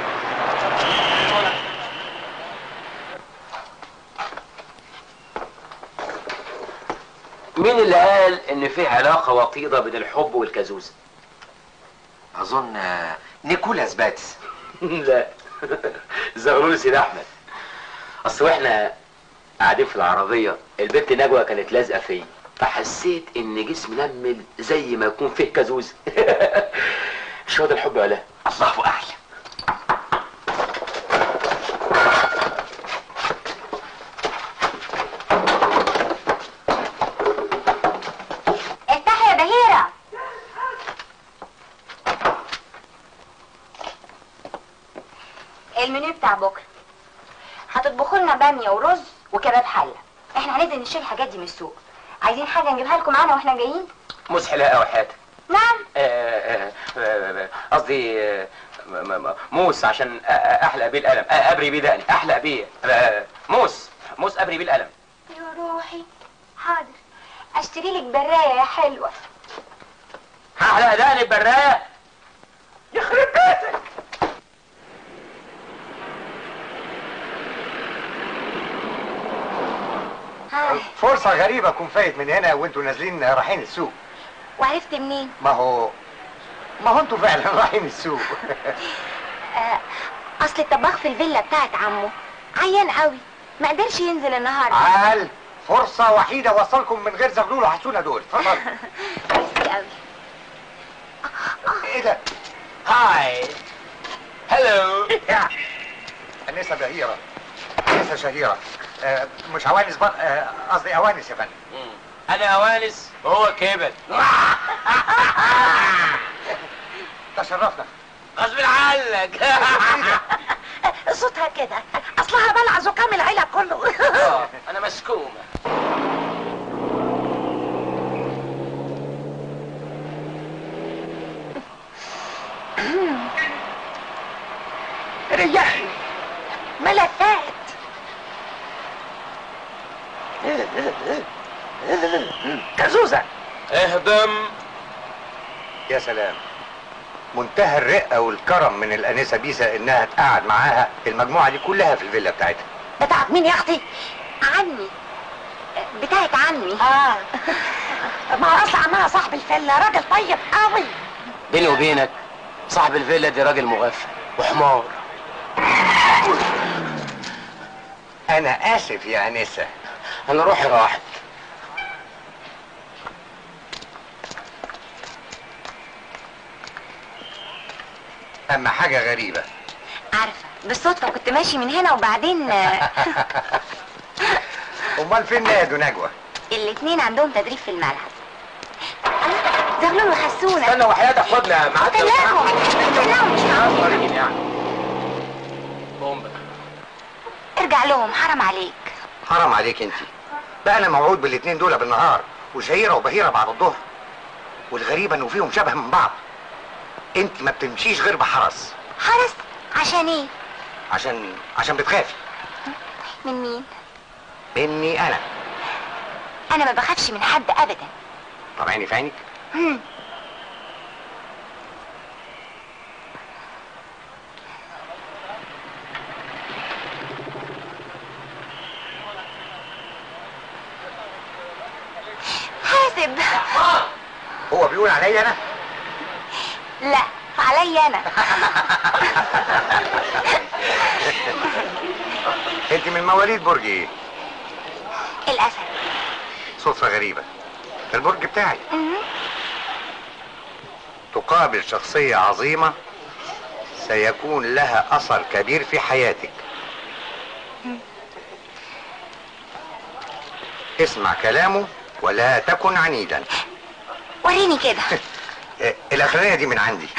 مين اللي قال ان في علاقه وطيده بين الحب والكازوزه اظن آه، نيكولاس باتس لا زغلول سيد احمد اصل واحنا قاعدين في العربيه البنت نجوى كانت لازقه فيا فحسيت ان جسمي نمل زي ما يكون فيه كازوز مش هو ده الحب ولا الله اعلم افتحي يا بهيرة المنيو بتاع بكرة هتطبخوا لنا بامية ورز وكباب حلة احنا هننزل نشتري الحاجات دي من السوق عايزين حاجة نجيبها لكم معانا واحنا جايين مسحلة قوي حياتك نعم آه، آه، آه، قصدي آه، م- م- م- موس عشان آه، آه، احلق بيه القلم آه، ابري بيه دقني احلق بيه آه، موس موس ابري بيه القلم يا روحي حاضر اشتري لك براية يا حلوة هحلق دقني ببرايه يخرب بيتك هاي فرصة غريبة اكون فايت من هنا وانتوا نازلين رايحين السوق وعرفت منين ما هو ما هو انتوا فعلا رايحين السوق آه اصل الطباخ في الفيلا بتاعت عمه عيان قوي ما قدرش ينزل النهارده عال فرصة وحيدة اوصلكم من غير زغلول وحسونة دول اتفضلوا ميرسي قوي ايه ده؟ هاي هلو انسة بهيرة انسة شهيرة آه مش عوانس بق... آه، قصدي اوانس يا فندم انا اوانس وهو كبد تشرفنا غصب عنك صوتها كده اصلها بلع زكام العيله كله آه، انا مسكومه كازوزة اهدم يا سلام منتهى الرقة والكرم من الأنسة بيسا إنها تقعد معاها المجموعة دي كلها في الفيلا بتاعتها بتاعت مين يا اختي عني بتاعت عمي اه ما هو اصل عمها صاحب الفيلا راجل طيب قوي بيني وبينك صاحب الفيلا دي راجل مغفل وحمار أنا آسف يا أنسة انا روحي راحت أما حاجة غريبة عارفه بالصدفه كنت ماشي من هنا وبعدين آه، أمال فين نادوا نجوى؟ الاتنين عندهم تدريب في الملعب زغلول وحسونه استنى وحياتك خدنا معاك لو كلامهم سمحت. كلامهم مش معقول صغيرين يعني بومبا ارجع لهم حرام عليك حرام عليك أنت بقى أنا موعود بالاتنين دول بالنهار وشهيرة وبهيرة بعد الظهر والغريبة إنه فيهم شبه من بعض أنت ما بتمشيش غير بحرس حرس عشان ايه عشان عشان بتخافي من مين مني أنا انا ما بخافش من حد ابدا طب عيني في عينك هم. حاسب هو بيقول عليا أنا لا عليا انا أنت من مواليد برج إيه؟ الاسد صدفة غريبة البرج بتاعي تقابل شخصية عظيمة سيكون لها أثر كبير في حياتك اسمع كلامه ولا تكن عنيدا وريني كده آه، الأخرانية دي من عندي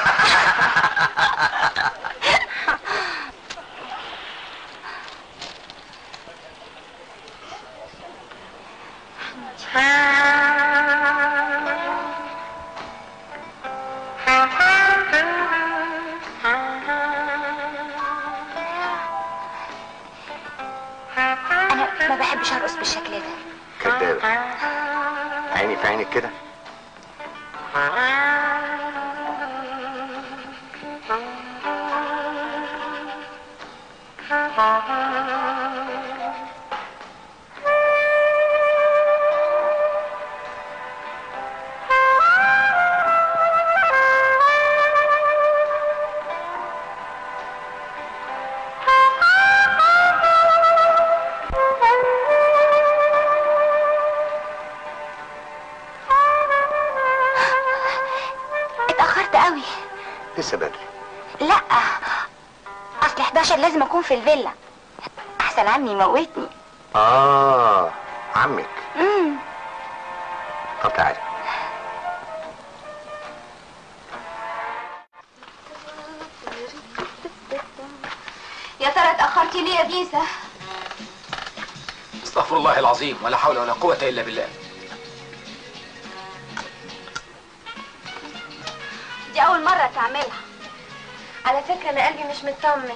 انا ما بحبش ارقص بالشكل ده كدابة عيني في عينك كده اتاخرت قوي لسه بدري لا اصل 11 لازم اكون في الفيلا احسن عمي يموتني آه عمك امم طب تعالي يا ترى اتاخرتي ليه يا بيسا استغفر الله العظيم ولا حول ولا قوة الا بالله دي اول مره تعملها على فكره انا قلبي مش مطمن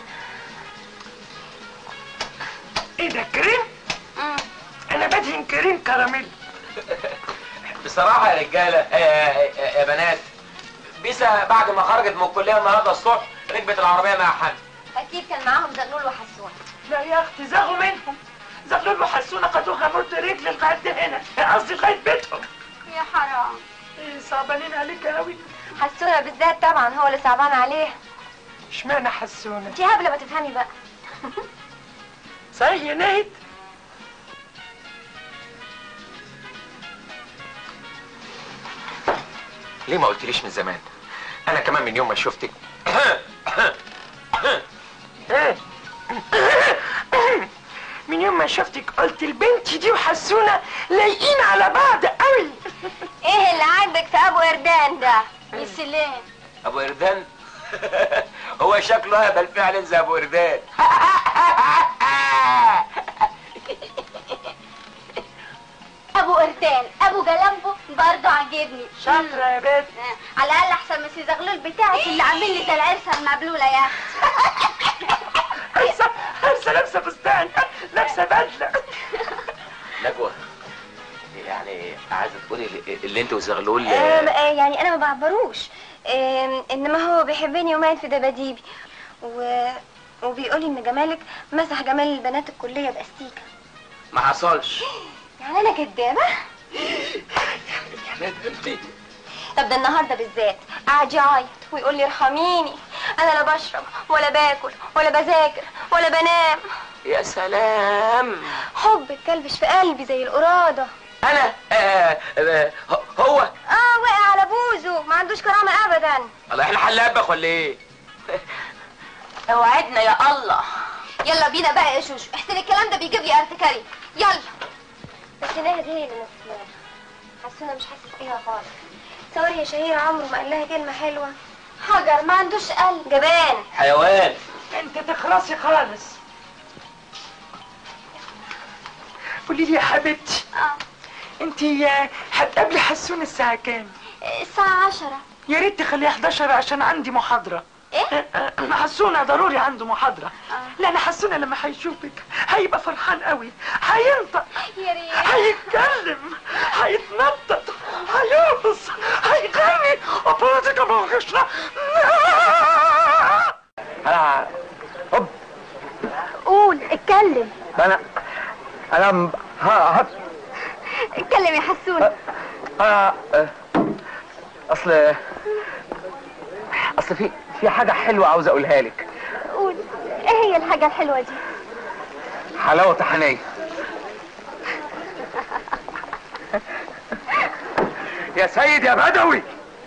ايه ده كريم؟ انا بدهن كريم كراميل بصراحة يا رجالة آه، آه، يا بنات بيسا بعد ما خرجت من الكلية النهاردة الصبح ركبت العربية مع حد اكيد كان معاهم زغلول وحسون لا يا اختي زغوا منهم زغلول وحسونا خدوها مرت رجل لغايه هنا قصدي لغايه بيتهم يا حرام إيه صعبانين عليك قوي حسونه بالذات طبعا هو اللي صعبان عليه اشمعنى حسونا انت هبله ما تفهمي بقى صحيح يا ناهد ليه ما قلتليش من زمان انا كمان من يوم ما شفتك من يوم ما شفتك قلت البنت دي وحسونا لايقين على بعض قوي ايه اللي عاجبك في ابو اردان ده يا سلام ابو اردان هو شكله هبل فعلا زي ابو اردان ابو اردان ابو جلامبو برضه عاجبني شاطره يا بنت على الاقل احسن من سي زغلول بتاعك اللي عامل لي زي العرسه المبلوله يا عرسه عرسه لابسه فستان لابسه بدله نجوى يعني عايزه تقولي اللي- اللي انت وزغلول آم، آه، يعني انا ما بعبروش آم، انما هو بيحبني ومايل في دباديبي و... وبيقولي ان جمالك مسح جمال البنات الكليه باستيكه ما حصلش يعني انا كدابه يا ندمتي طب ده النهارده بالذات قعد يعيط ويقول لي ارحميني انا لا بشرب ولا باكل ولا بذاكر ولا بنام يا سلام حب الكلبش في قلبي زي القراده انا آه آه هو اه وقع على بوزه ما عندوش كرامه ابدا الله احنا حلابك ولا ايه اوعدنا يا الله يلا بينا بقى يا شوشو احسن الكلام ده بيجيب لي ارتكاري يلا بس نهد هي اللي نسيانه حسنا مش حاسس بيها خالص تصوري يا شهير عمره ما قال لها كلمه حلوه حجر ما عندوش قلب جبان حيوان انت تخلصي خالص قولي لي يا حبيبتي انت هتقابلي حسون الساعة كام؟ الساعة عشرة يا ريت تخليها 11 عشان عندي محاضرة ايه؟ أنا حسونة ضروري عنده محاضرة لأن حسونة لما هيشوفك هيبقى فرحان قوي هينطق يا ريت هيتكلم هيتنطط هيرقص هيغني أبوتك أبوكشنا انا هوب قول اتكلم انا انا م- ها ها اتكلم يا حسون انا آه، اصل اصل في في حاجه حلوه عاوز اقولها لك قول ايه هي الحاجة الحلوة دي حلاوه طحينيه يا سيد يا بدوي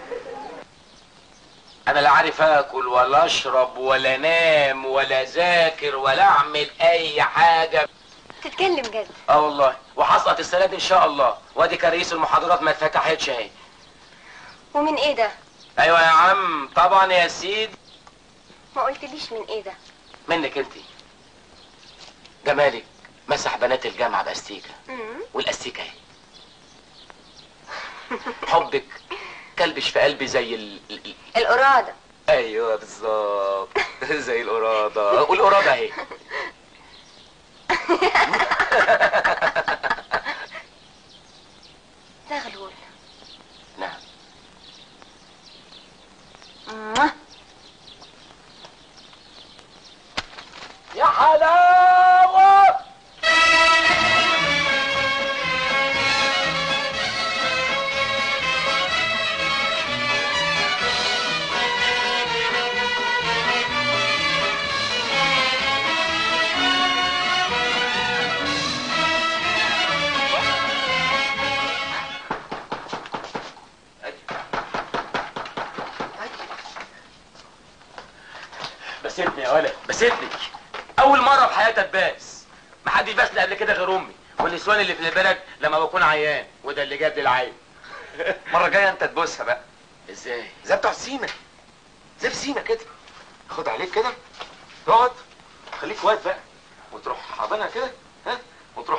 انا لا عارف اكل ولا اشرب ولا انام ولا اذاكر ولا اعمل اي حاجه تتكلم جد اه والله وهسقط السنه دي ان شاء الله وادي كرئيس المحاضرات ما اتفتحتش اهي ومن ايه ده ايوه يا عم طبعا يا سيدي ما قلتليش من ايه ده منك انت جمالك مسح بنات الجامعه باستيكه والاستيكه اهي حبك كلبش في قلبي زي ال... ال- ال- القرادة ايوه بالظبط زي القراده والقراده اهي زغلول نعم موah. يا حلاوه بسيبني يا ولد بسيبني اول مره في حياتي اتباس ما حدش باسني قبل كده غير امي والنسوان اللي في البلد لما بكون عيان وده اللي جاب لي العين المره الجايه انت تبوسها بقى ازاي زي بتوع سيما زي في سيما كده خد عليك كده تقعد خليك واد بقى وتروح حاضنها كده ها وتروح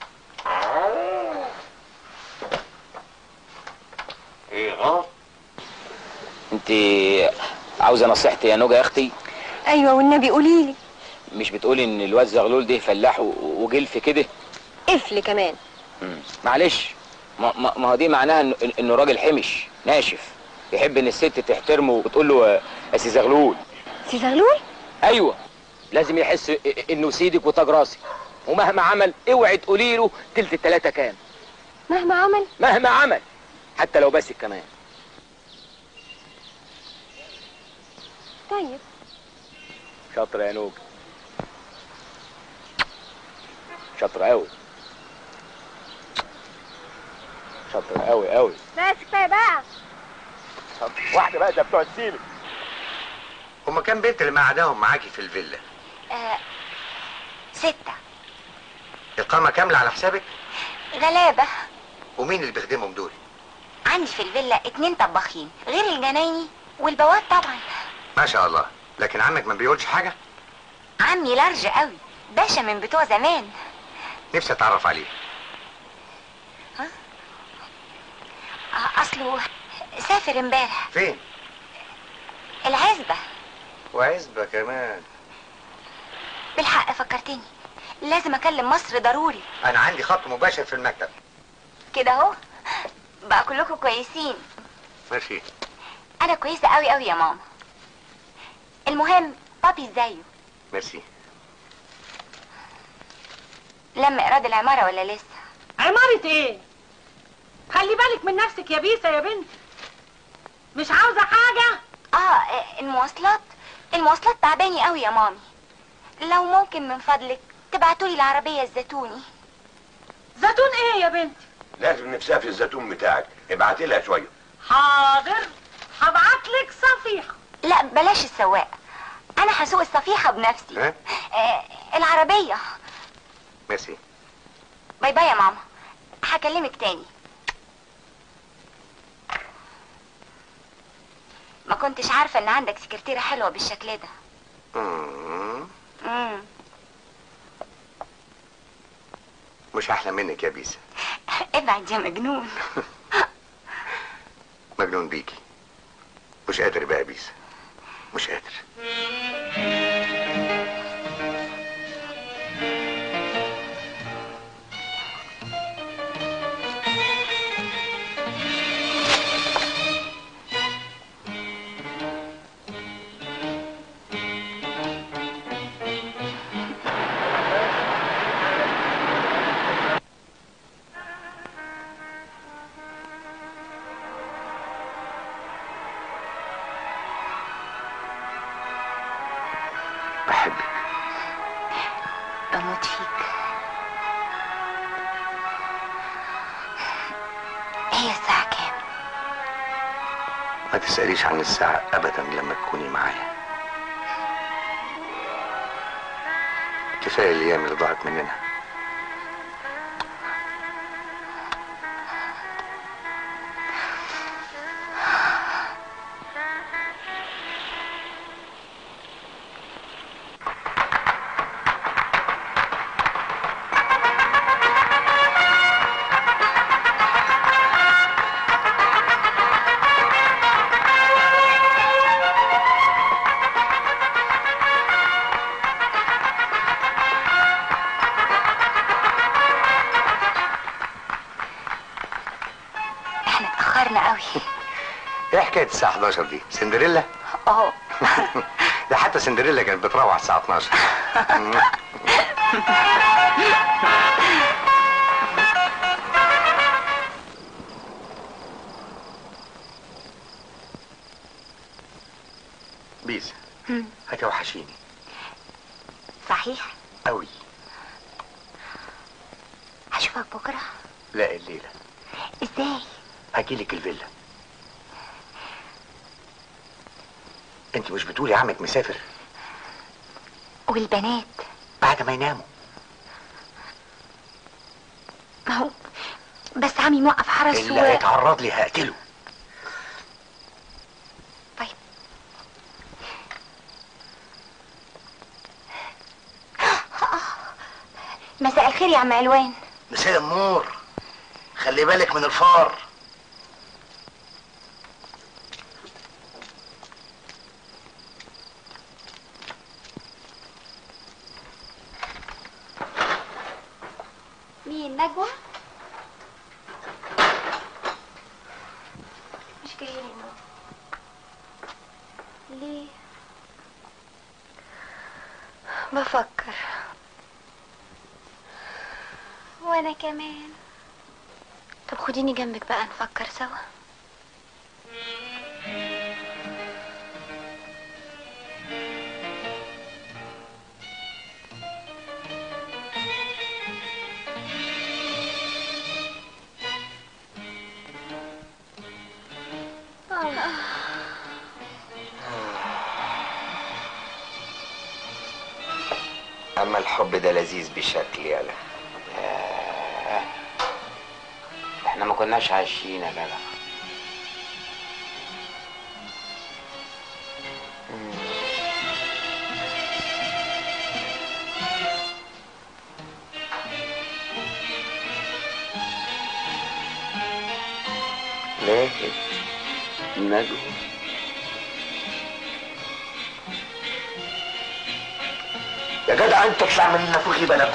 ايه غلط انت عاوزه نصيحتي يا نوجه يا اختي ايوه والنبي قولي لي مش بتقولي ان الواد زغلول ده فلاح و- وجلف كده قفل كمان مم. معلش ما, ما, ما هو دي معناها انه انه راجل حمش ناشف يحب ان الست تحترمه وتقول له آه، يا سي زغلول سي زغلول ايوه لازم يحس إ- انه سيدك وتاج راسي ومهما عمل اوعي تقولي له تلت التلاته كام مهما عمل مهما عمل حتى لو باسك كمان طيب شاطره يا نوج شاطره قوي شاطره قوي قوي بس كفايه بقى واحده بقى ده بتوع السيلك هما كام بنت اللي قعداهم معاكي في الفيلا آه ستة إقامة كاملة على حسابك غلابة ومين اللي بيخدمهم دول عندي في الفيلا اتنين طباخين غير الجنايني والبواب طبعا ما شاء الله لكن عمك ما بيقولش حاجة عمي لارج قوي باشا من بتوع زمان نفسي اتعرف عليه آه، اصله سافر امبارح فين العزبة وعزبة كمان بالحق فكرتني لازم اكلم مصر ضروري انا عندي خط مباشر في المكتب كده اهو بقى كلكم كويسين ماشي انا كويسه قوي قوي يا ماما المهم بابي ازايه ميرسي لم ايراد العماره ولا لسه عمارة ايه؟ خلي بالك من نفسك يا بيسة يا بنت مش عاوزة حاجة؟ اه المواصلات المواصلات تعباني قوي يا مامي لو ممكن من فضلك تبعتولي العربيه الزيتوني زيتون ايه يا بنت؟ لازم نفسها في الزيتون بتاعك ابعتي لها شويه حاضر هبعتلك صفيحة لا بلاش السواق انا هسوق الصفيحه بنفسي ها آه العربيه ميرسي باي باي يا ماما هكلمك تاني ما كنتش عارفه ان عندك سكرتيره حلوه بالشكل ده مم. امم مش احلى منك يا بيسا ابعد يا مجنون مجنون بيكي مش قادر بقى يا بيسا مش قادر بحبك بموت فيك هي الساعة كام؟ ما تسأليش عن الساعة أبدا لما تكوني معايا كفاية الأيام اللي ضاعت مننا احنا اتأخرنا قوي إيه حكاية الساعة 11 دي؟ سندريلا؟ اه ده حتى سندريلا كانت بتروح الساعة 12 مم. بيسا هتوحشيني صحيح قوي هشوفك بكرة لا الليلة ازاي؟ هجيلك الفيلا انت مش بتقولي عمك مسافر والبنات بعد ما يناموا ما هو بس عمي موقف حرس اللي هيتعرض لي هقتله طيب مساء الخير يا عم علوان مساء النور خلي بالك من الفار مين نجوى؟ مش جايين النهارده ليه؟ بفكر وانا كمان طب خديني جنبك بقى نفكر سوا اما الحب ده لذيذ بشكل يالا احنا ما كناش عايشين يا جدع ليه نجوى يا جدع انت اطلع من نافوخي بلد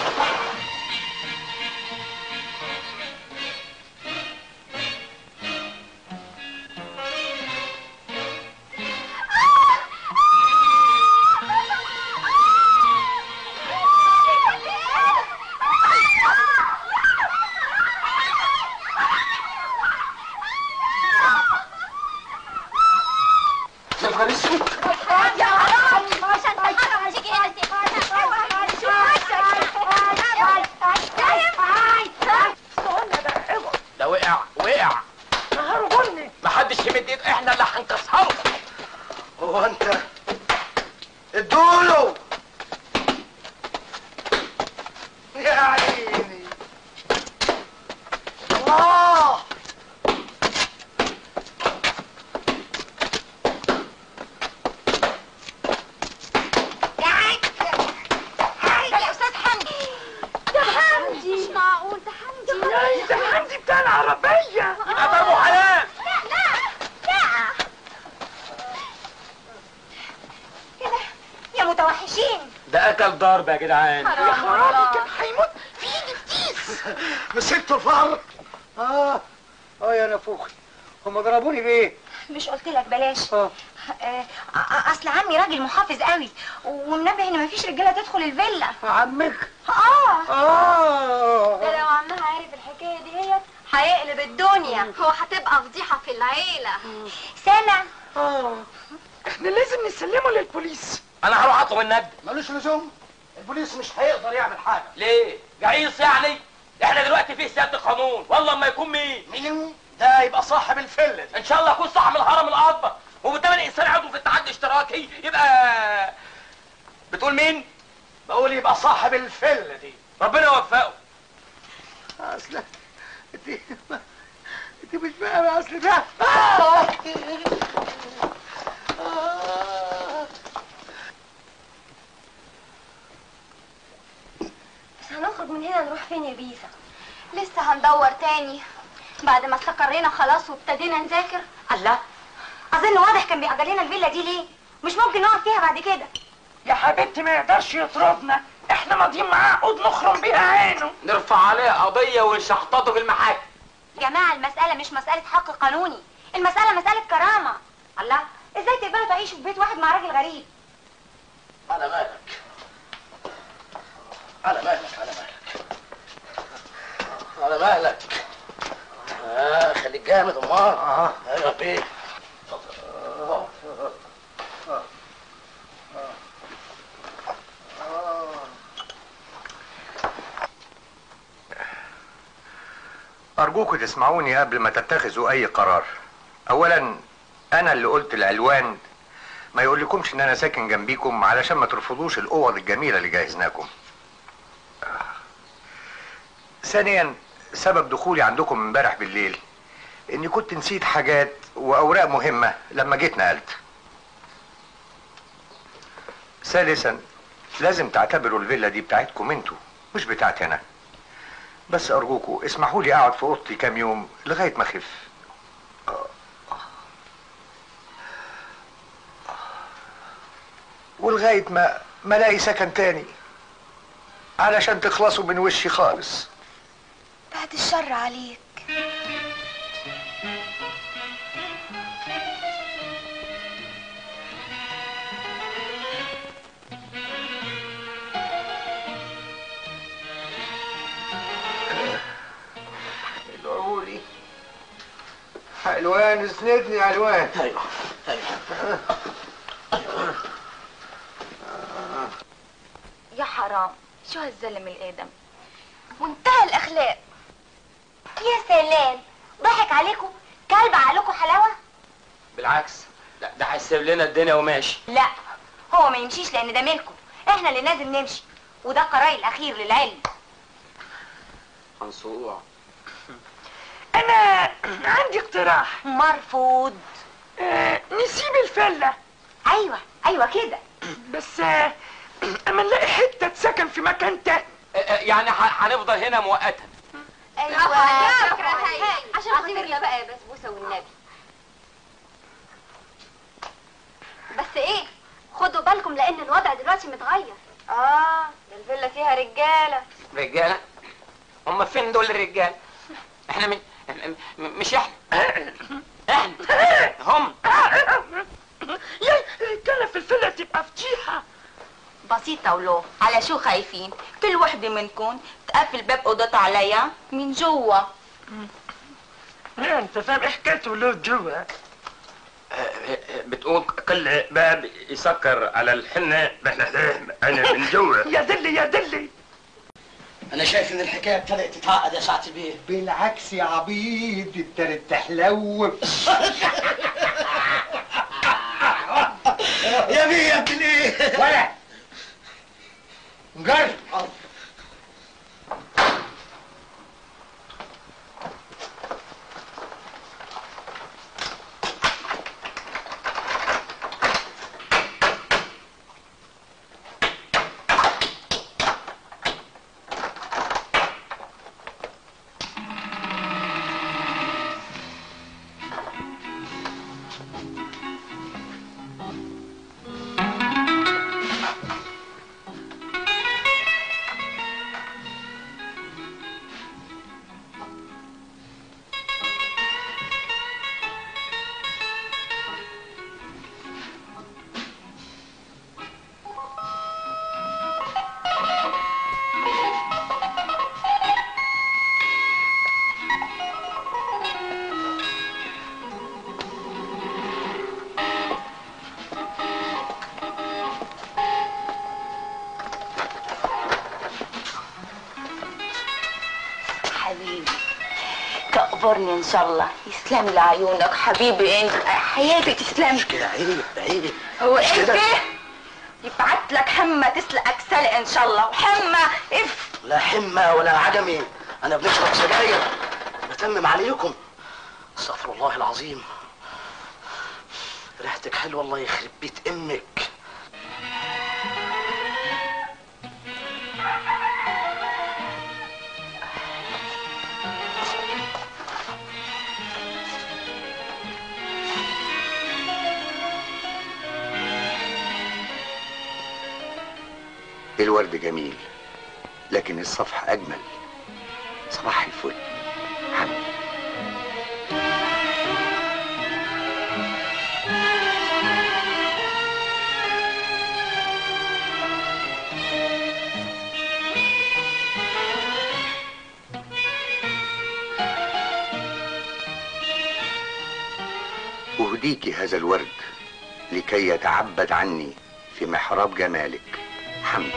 يا نهار اسود يا حرام عشان تحرم عليك ايه بس ده وقع وقع نهار غني محدش يمد ايده احنا اللي هنكسره هو انت ادوله يا عيني الله ده الاستاذ حمدي ده حمدي مش معقول ده حمدي يا ده حمدي بتاع العربية يبقى ضربه حلال لا لا لا كده يا متوحشين ده اكل ضرب يا جدعان حرام والله. كان هيموت في ايدي فتيس مسكت الفار اه اه يا نافوخي هم ضربوني بايه مش قلت لك بلاش آه، آه، اصل عمي راجل محافظ قوي ومنبه ان مفيش رجاله تدخل الفيلا عمك اه اه ده لو عمها عارف الحكايه دي هي هيقلب الدنيا هو هتبقى فضيحه في العيله سامع اه احنا لازم نسلمه للبوليس انا هروح اطلب النبي ملوش لزوم البوليس مش هيقدر يعمل حاجه ليه جعيص يعني احنا دلوقتي في سياده القانون والله ما يكون مين مين ده يبقى صاحب الفله دي ان شاء الله يكون صاحب الهرم الاكبر وبالتالي الانسان عضو في اتحاد اشتراكي يبقى بتقول مين بقول يبقى صاحب الفله دي ربنا يوفقه اصل انت انت مش فاهم اصل ده آه. آه. بس هنخرج من هنا نروح فين يا بيسا لسه هندور تاني بعد ما استقرينا خلاص وابتدينا نذاكر الله اظن واضح كان بيأجر لنا الفيلا دي ليه مش ممكن نقعد فيها بعد كده يا حبيبتي ما يقدرش يطردنا احنا ماضيين معاه عقود نخرم بيها عينه نرفع عليه قضيه ونشحططه في المحاكم جماعة المسألة مش مسألة حق قانوني المسألة مسألة كرامة الله ازاي تقبلوا تعيشوا في بيت واحد مع راجل غريب على مالك على مالك على مالك على مالك اه خليك جامد امال اه ايوه بيه آه. آه. آه. أرجوكوا تسمعوني قبل ما تتخذوا أي قرار. أولا أنا اللي قلت العنوان ما يقولكمش إن أنا ساكن جنبيكم علشان ما ترفضوش الأوض الجميلة اللي جهزناكم. ثانيا سبب دخولي عندكم امبارح بالليل إني كنت نسيت حاجات وأوراق مهمة لما جيت نقلت. ثالثا لازم تعتبروا الفيلا دي بتاعتكم انتوا مش بتاعتي انا. بس ارجوكوا اسمحوا لي اقعد في اوضتي كام يوم لغايه ما اخف ولغايه ما ما الاقي سكن تاني علشان تخلصوا من وشي خالص بعد الشر عليك ادعولي علوان اسندني يا علوان ايوه يا حرام شو هالزلم الادم منتهى الاخلاق يا سلام ضحك عليكم كلب عقلكم حلاوه بالعكس لا ده هيسيب لنا الدنيا وماشي لا هو ما يمشيش لان ده ملكه احنا اللي لازم نمشي وده قراري الاخير للعلم منصوع انا عندي اقتراح مرفوض آه نسيب الفلة ايوه ايوه كده بس آه اما نلاقي حتة سكن في مكان تاني يعني ح- هنفضل هنا مؤقتا ايوه فكره هاي عشان خاطر الله بقى يا بسبوسه والنبي بس ايه خدوا بالكم لان الوضع دلوقتي متغير اه ده الفيلا فيها رجاله رجاله هم فين دول الرجال احنا من م- م- مش احنا احنا هم يا رجاله في الفيلا تبقى فضيحه بسيطة ولو على شو خايفين كل وحدة منكم تقفل باب اوضتها عليا من جوا ايه انت فاهم ايه حكايه ولاد جوا بتقول كل باب يسكر على الحنة انا من جوا يا دلي يا دلي انا شايف ان الحكايه ابتدت تتعقد يا سعاده البيه بالعكس يا عبيد ابتدت تحلو يا بيه يا ابن الايه ولا نجرب حبيبي تقبرني ان شاء الله يسلم لي عيونك حبيبي انت حياتي تسلم كده عيب عيب هو مش انت كده. يبعت لك حمى تسلقك سلق ان شاء الله وحمى اف لا حمى ولا عجمي انا بنشرب سجاير بتمم عليكم استغفر الله العظيم ريحتك حلوه الله يخرب بيت امك الورد جميل لكن الصفح أجمل صباح الفل حمد أهديك هذا الورد لكي يتعبد عني في محراب جمالك حمد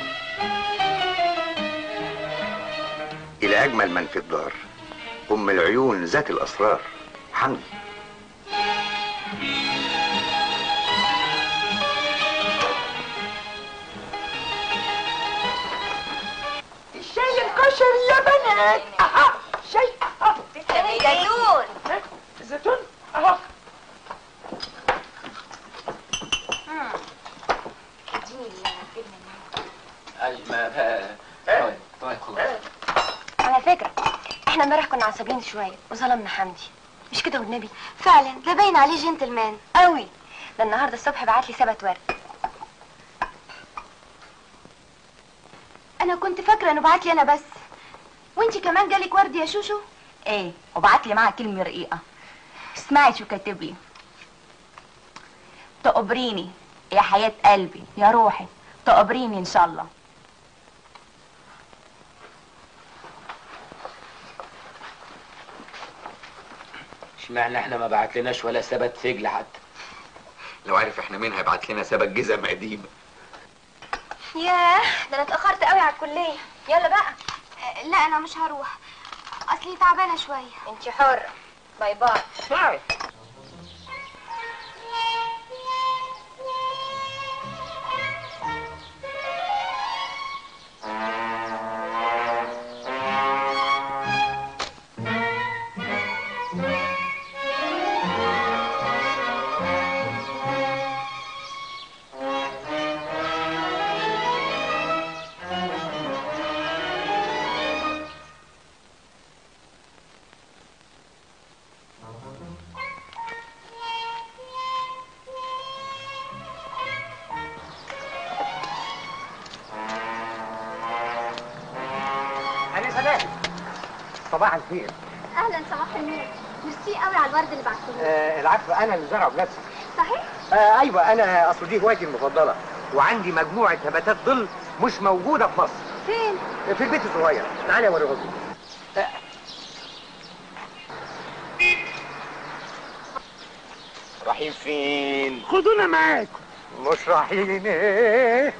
إلى أجمل من في الدار أم العيون ذات الأسرار حمد الشاي الكشري يا بنات اها شاي اها زيتون زيتون اهو طيب طيب خلاص على فكرة احنا امبارح كنا عصبيين شوية وظلمنا حمدي مش كده والنبي فعلا ده باين عليه جنتلمان قوي ده النهارده الصبح بعت لي سبت ورد انا كنت فاكرة انه بعت لي انا بس وانتي كمان جالك ورد يا شوشو ايه وبعت لي معها كلمة رقيقة اسمعي شو كاتب لي تقبريني يا حياة قلبي يا روحي تقبريني ان شاء الله اشمعنى احنا ما بعتلناش ولا ثبت فجل حتى لو عارف احنا مين هيبعت لنا سبت جزم قديمه ياه ده انا اتأخرت قوي على الكلية يلا بقى لا انا مش هروح اصلي تعبانة شوية انتي حرة باي باي باي صباح الخير اهلا صباح النور ميرسي قوي على الورد اللي بعتهولي آه العفو انا اللي زرعه بنفسي صحيح آه ايوه انا اصل دي هوايتي المفضله وعندي مجموعه نباتات ظل مش موجوده في مصر فين في البيت الصغير تعالى اوريهم لك رايحين فين خدونا معاكم مش رايحين ايه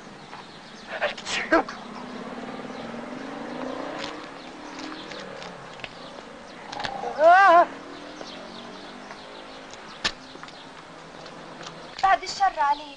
آه. بعد الشر عليك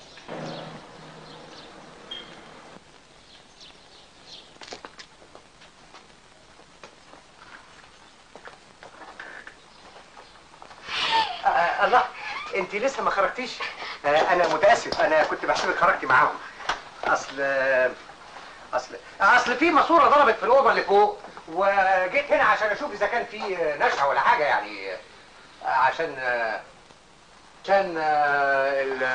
آه الله انت لسه ما خرجتيش آه انا متاسف انا كنت بحسبك خرجتي معاهم اصل اصل اصل في ماسوره ضربت في الاوضه اللي فوق وجيت هنا عشان اشوف اذا كان في نشعه ولا حاجه يعني آه، عشان آه، كان آه، ال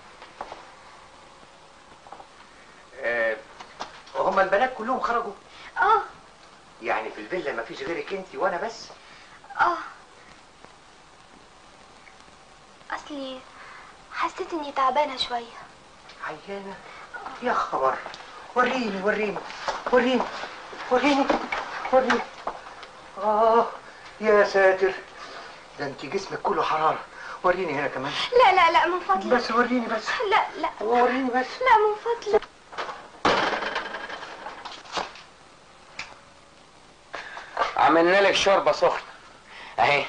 آه، هما البنات كلهم خرجوا اه يعني في الفيلا ما فيش غيرك انت وانا بس اه اصلي حسيت اني تعبانه شويه عيانه يا خبر وريني وريني وريني وريني وريني اه يا ساتر ده انت جسمك كله حراره وريني هنا كمان لا لا لا من فضلك بس وريني بس لا لا وريني بس لا من فضلك عملنا لك شوربه سخنه اهي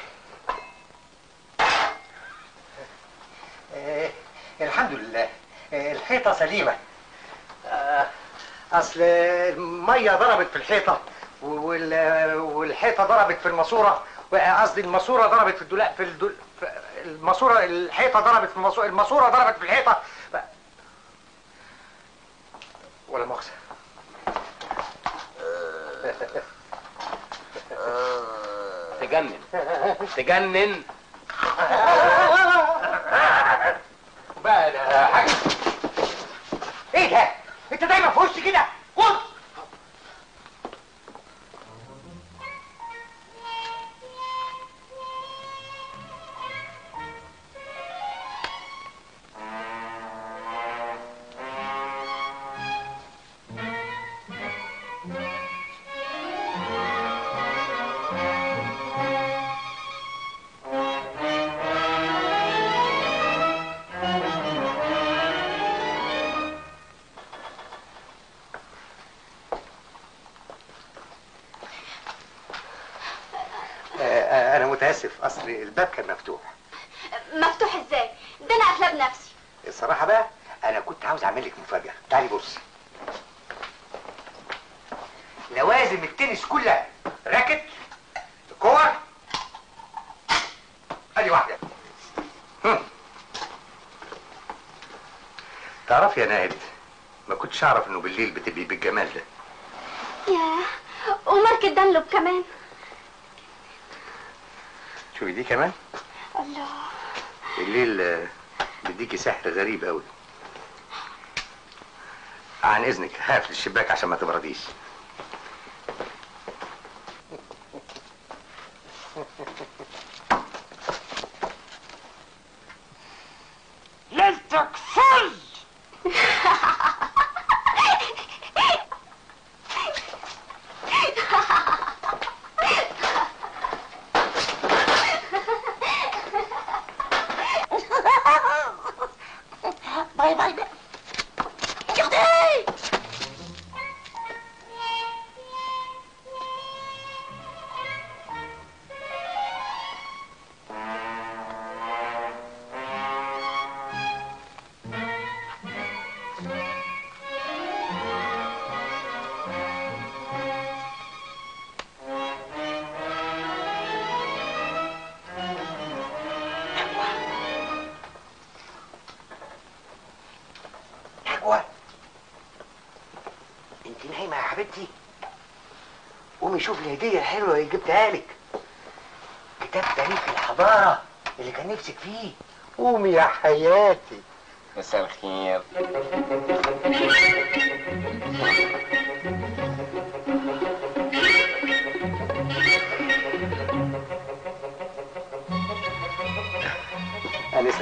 آه الحمد لله آه الحيطه سليمه آه اصل الميه ضربت في الحيطه وال- والحيطه ضربت في الماسوره قصدي الماسوره ضربت في الدولاب في الدول في الماسوره الحيطه ضربت في الماسوره الماسوره ضربت في الحيطه ف... ولا مؤاخذه تجنن تجنن بقى ده حاجه ايه ده انت دايما في وشي كده خد آه، انا متاسف اصل الباب كان مفتوح مفتوح ازاي ده انا قافله بنفسي الصراحه بقى انا كنت عاوز اعمل لك مفاجاه تعالي بص لوازم التنس كلها راكت كور ادي واحده هم. تعرفي يا ناهد ما كنتش اعرف انه بالليل بتبقي بالجمال ده ياه وماركة دانلوب كمان شوفي دي كمان الله الليل آه، بيديكي سحر غريب قوي عن اذنك هقفل الشباك عشان ما تبرديش ليلتك فل باي باي ياخدي نجوى انت نايمه يا حبيبتي قومي شوفي الهديه الحلوه اللي جبتها لك كتاب تاريخ الحضاره اللي كان نفسك فيه قومي يا حياتي مساء الخير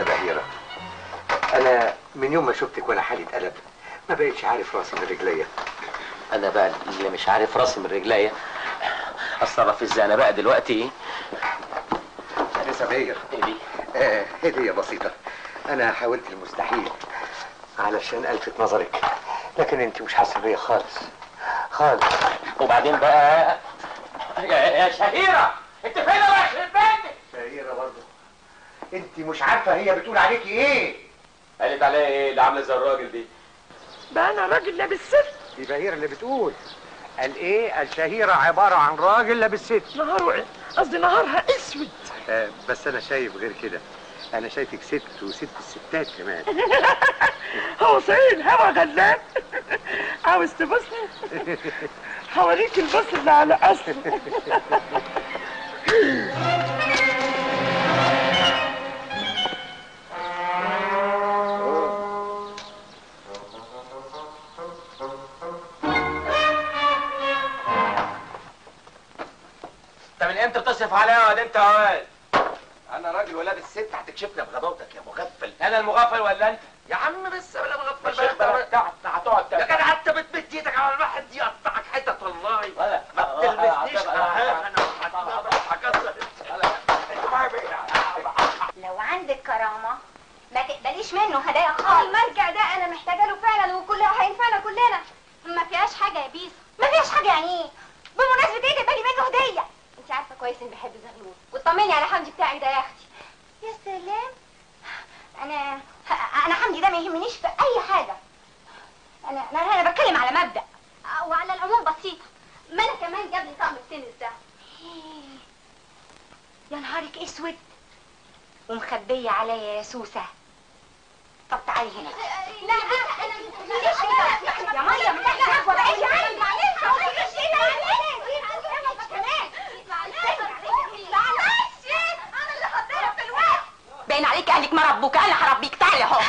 انسه بهيره انا من يوم ما شفتك وانا حالي اتقلب ما بقتش عارف راسي من رجليا انا بقى اللي مش عارف راسي من رجليا اتصرف ازاي انا بقى دلوقتي ايه انسه بهير آه هديه بسيطه انا حاولت المستحيل علشان الفت نظرك لكن انت مش حاسه بيا خالص خالص وبعدين بقى يا, يا شهيره انت فين يا يخرب بيتك شهيره برضه انت مش عارفه هي بتقول عليكي ايه قالت عليا ايه اللي عامله زي الراجل دي بقى انا راجل لابس ست دي بهيره اللي بتقول قال ايه الشهيره عباره عن راجل لابس ست نهاره ايه قصدي نهارها اسود آه بس انا شايف غير كده انا شايفك ست وست الستات كمان هو صحيح الهوا غلاب عاوز تبصني هوريك البص اللي على اصل انت من امتى بتصرف عليا يا واد انت يا واد انا راجل ولابس ست هتكشفنا بغباوتك يا مغفل انا المغفل ولا انت يا عم بس ولا مغفل مش بقى بتاعت هتقعد يا جدع انت بتمد ايدك على الواحد يقطعك حتت والله ما تلمسنيش انا هكسر لو عندك كرامة ما تقبليش منه هدايا خالص المرجع ده انا محتاجه له فعلا وكلها هينفعنا كلنا ما فيهاش حاجه يا بيس ما فيهاش حاجه يعني ايه بمناسبه ايه تقبلي منه هديه انت عارفه كويس اني بحب زغلول واطمني على حمدي بتاعك ده يا اختي يا سلام انا انا حمدي ده ما يهمنيش في اي حاجه انا انا, أنا بتكلم على مبدا وعلى العموم بسيطه ما انا كمان جاب لي طقم التنس ده يا نهارك اسود ومخبيه عليا يا سوسه طب تعالي هنا لا انا انا يا مريم لا لا ما بقاش عندي معلش معلش انا اللي هضرب في الوقت باين عليك اهلك ما ربوك انا هربيك تعالي اهو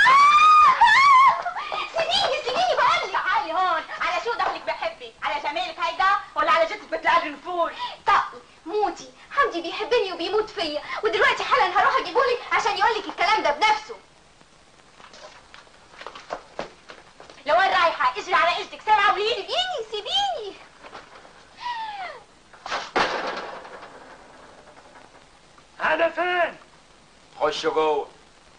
سيبيني سيبيني بقول لك تعالي هون على شو دخلك بحبك على جمالك هيدا ولا على جثة بتلاقي النفور طقي موتي حمدي بيحبني وبيموت فيا ودلوقتي حالا هروح اجيبهولك عشان يقول لك الكلام ده بنفسه لوين رايحة اجري على اجتك سامعة وليدي سيبيني سيبيني على فين خش جوه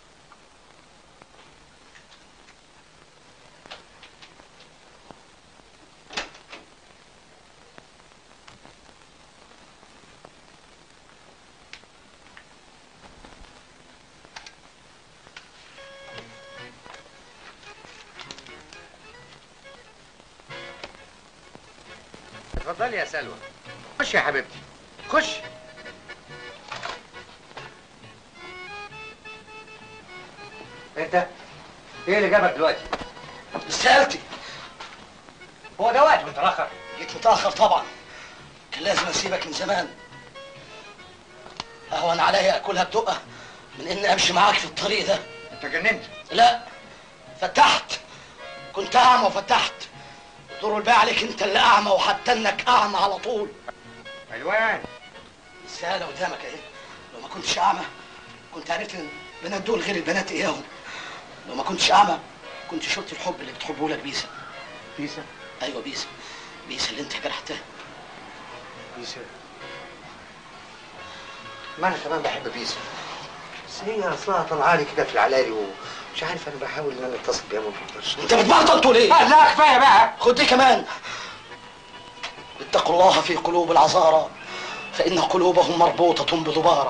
اتفضلي يا سلوى خش يا حبيبتي خش انت ايه اللي جابك دلوقتي سألتي هو ده وقت متاخر جيت متأخر طبعا كان لازم اسيبك من زمان اهون عليا اكلها بدقة من اني امشي معاك في الطريق ده انت جننت لا فتحت كنت اعمى وفتحت دور الباقي عليك انت اللي اعمى وحتى انك اعمى على طول علوان السهالة قدامك اهي لو ما كنتش اعمى كنت عرفت ان البنات دول غير البنات اياهم لو ما كنتش اعمى كنت شفت الحب اللي بتحبه لك بيسا بيسا ايوه بيسا بيسا اللي انت جرحتها بيسا ما انا كمان بحب بيسا بس هي اصلها طلعالي كده في العلالي ومش عارف انا بحاول ان انا اتصل بيها ما بقدرش انت بتبطل تقول ايه؟ آه، لا كفايه بقى خد دي كمان اتقوا الله في قلوب العذارى فإن قلوبهم مربوطة بضبارة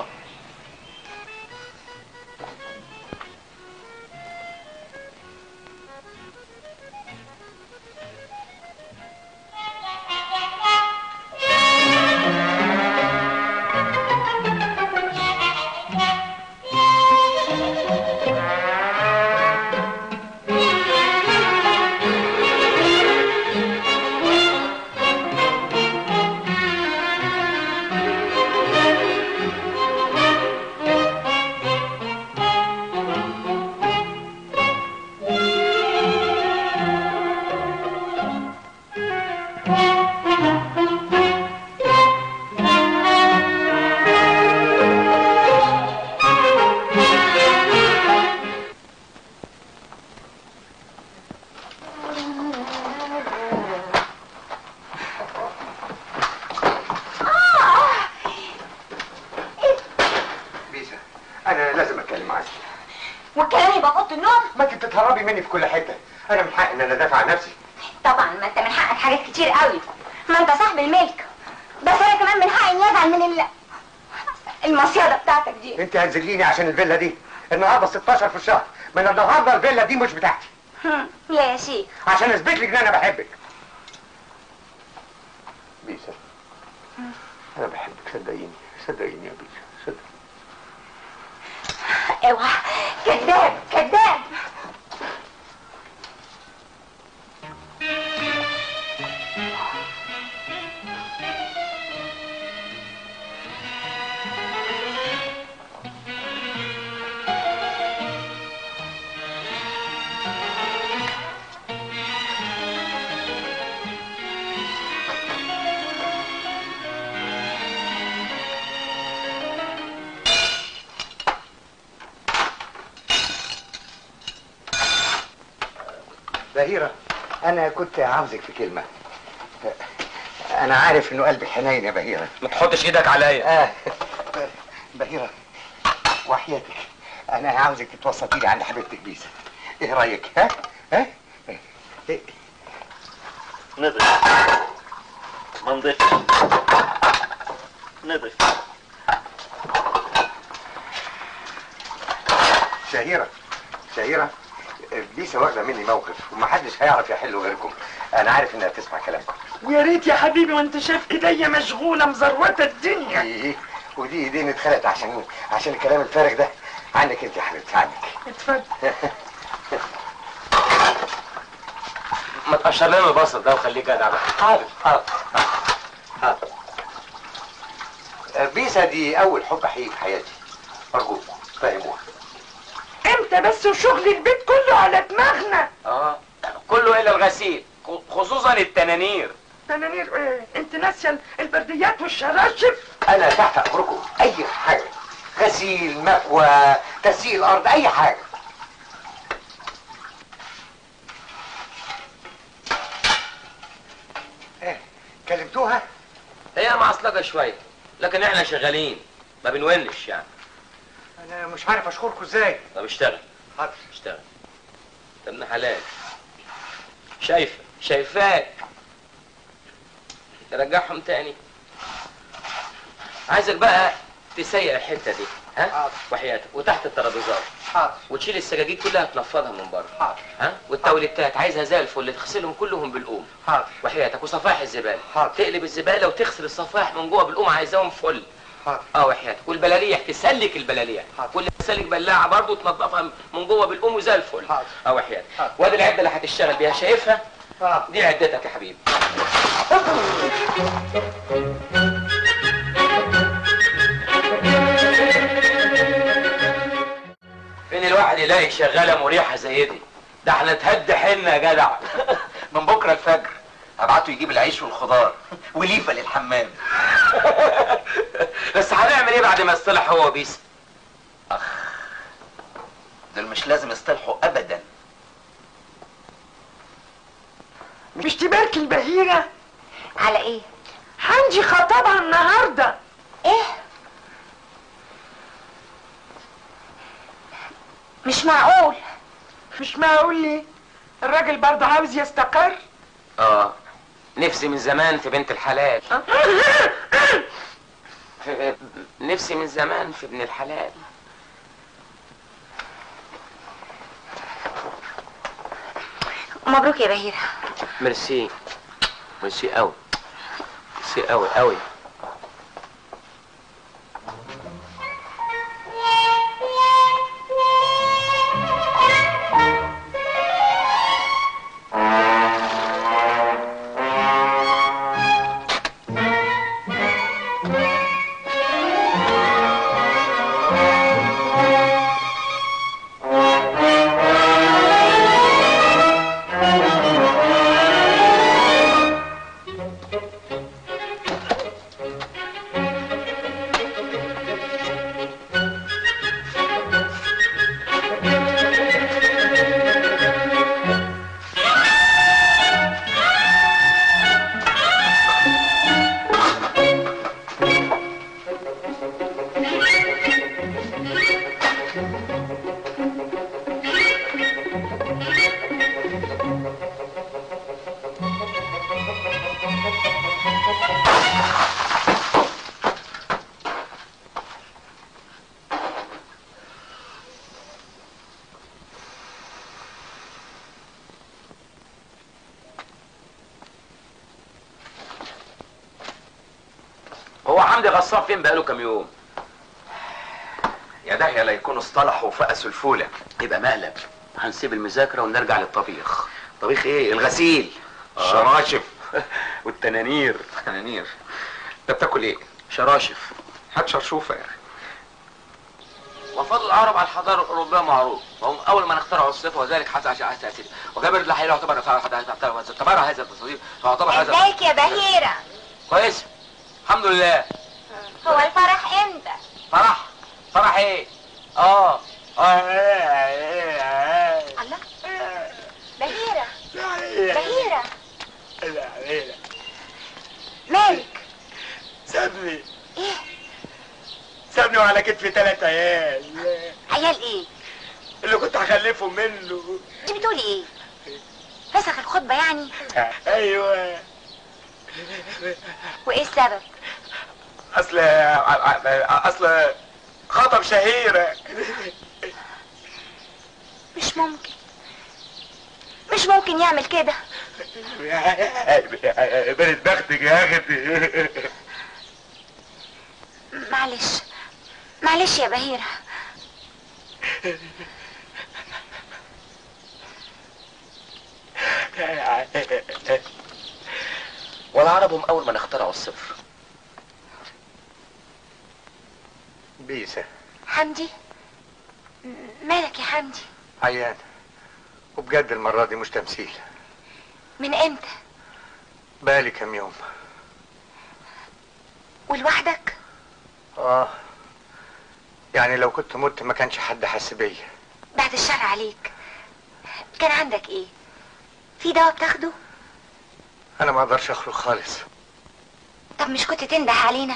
معاك والكلام يبقى في اوضه النوم ما انت بتتهربي مني في كل حته انا من حقي ان انا ادافع عن نفسي طبعا ما انت من حقك حاجات كتير قوي ما انت صاحب الملك بس انا كمان من حقي اني ازعل من ال... المصيده بتاعتك دي انت هتذليني عشان الفيلا دي النهارده 16 في الشهر من النهارده الفيلا دي مش بتاعتي هم، لا يا شيخ عشان اثبت لك ان انا بحبك بيسا انا بحبك صدقيني صدقيني يا بيسا صدقيني اوعى كذاب كذاب بهيرة أنا كنت عاوزك في كلمة أنا عارف إنه قلبي حنين يا بهيرة ما تحطش ايدك عليا آه بهيرة وحياتك أنا عاوزك تتوسطي لي عند حبيبتك بيسا إيه رأيك ها؟ ها؟ إيه؟ نضف ما نضفش نضف شهيرة شهيرة بيسا واخدة مني موقف ومحدش هيعرف يحله غيركم أنا عارف إنها تسمع كلامكم يا ريت يا حبيبي وانت شايف ايديا مشغوله مزروته الدنيا إيه ودي ايدين اتخلقت عشان عشان الكلام الفارغ ده عنك انت يا حبيبتي عنك اتفضل ما تقشر لنا البصل ده وخليك جدع بقى حاضر حاضر حاضر بيسا دي أول حب حقيقي في حياتي أرجوك فهموها امتى بس وشغل البيت كله على دماغنا اه كله الا الغسيل خصوصا التنانير تنانير ايه انت ناسيه البرديات والشراشف أنا تحت أمركم أي حاجة غسيل مكوى تسييل أرض أي حاجة إيه كلمتوها؟ هي معصلجة شوية لكن احنا شغالين ما بنونش يعني أنا مش عارف أشكركم إزاي طب اشتغل حاضر اشتغل انت ابن حلال شايفه شايفاك ترجعهم تاني عايزك بقى تسيق الحته دي ها وحياتك وتحت الترابيزات حاضر وتشيل السجاجيد كلها تنفضها من بره حاضر ها والتوليتات عايزها زي الفل تغسلهم كلهم بالقوم حاضر وحياتك وصفائح الزباله حاضر. تقلب الزباله وتغسل الصفائح من جوه بالقوم عايزاهم فل حاضر اه وحياتك والبلاليح تسلك البلاليح واللي تسلك بلاعه برضه تنظفها من جوه بالقوم وزي الفل حاضر. اه وحياتك وادي العده اللي هتشتغل بيها شايفها آه. دي عدتك يا حبيبي فين الواحد يلاقي شغاله مريحه زي دي ده احنا تهد حنا يا جدع من بكره الفجر هبعته يجيب العيش والخضار وليفه للحمام بس هنعمل ايه بعد ما يصطلح هو وبيس دول مش لازم يصطلحوا ابدا مش تبارك البهيره على ايه عندي خطابها النهارده ايه مش معقول مش معقول ليه الراجل برضه عاوز يستقر اه نفسي من زمان في بنت الحلال في نفسي من زمان في ابن الحلال مبروك يا بهيرة ميرسي ميرسي قوي ميرسي قوي قوي هو حمدي غصاب فين بقاله كام يوم يا داهية لا يكونوا اصطلحوا وفقسوا الفولة يبقى مقلب هنسيب المذاكره ونرجع للطبيخ طبيخ ايه الغسيل الشراشف والتنانير تنانير انت بتاكل ايه شراشف هات شرشوفه يا اخي وفضل العرب على الحضاره الاوروبيه معروف وهم اول من اخترعوا الصفه وذلك حتى عشان عشان تاثير وجابر الحقيقه يعتبر اعتبر هذا التصوير فيعتبر هذا ازيك يا بهيرة كويس الحمد لله هو الفرح امتى فرح فرح ايه اه الله بهيرة بهيرة مالك سابني ايه سابني وعلى كتفي ثلاث عيال عيال ايه اللي كنت هخلفهم منه انت بتقولي ايه فسخ الخطبة يعني ايوه وايه السبب اصل اصل خطب شهيرة مش ممكن مش ممكن يعمل كده بنت بختك يا اختي معلش معلش يا بهيرة والعرب هم اول من اخترعوا الصفر بيسة حمدي م- مالك يا حمدي عيان وبجد المرة دي مش تمثيل من امتى بقالي كام يوم ولوحدك اه يعني لو كنت مت ما كانش حد حس بيا بعد الشر عليك كان عندك ايه في دواء بتاخده انا ما اقدرش اخرج خالص طب مش كنت تنده علينا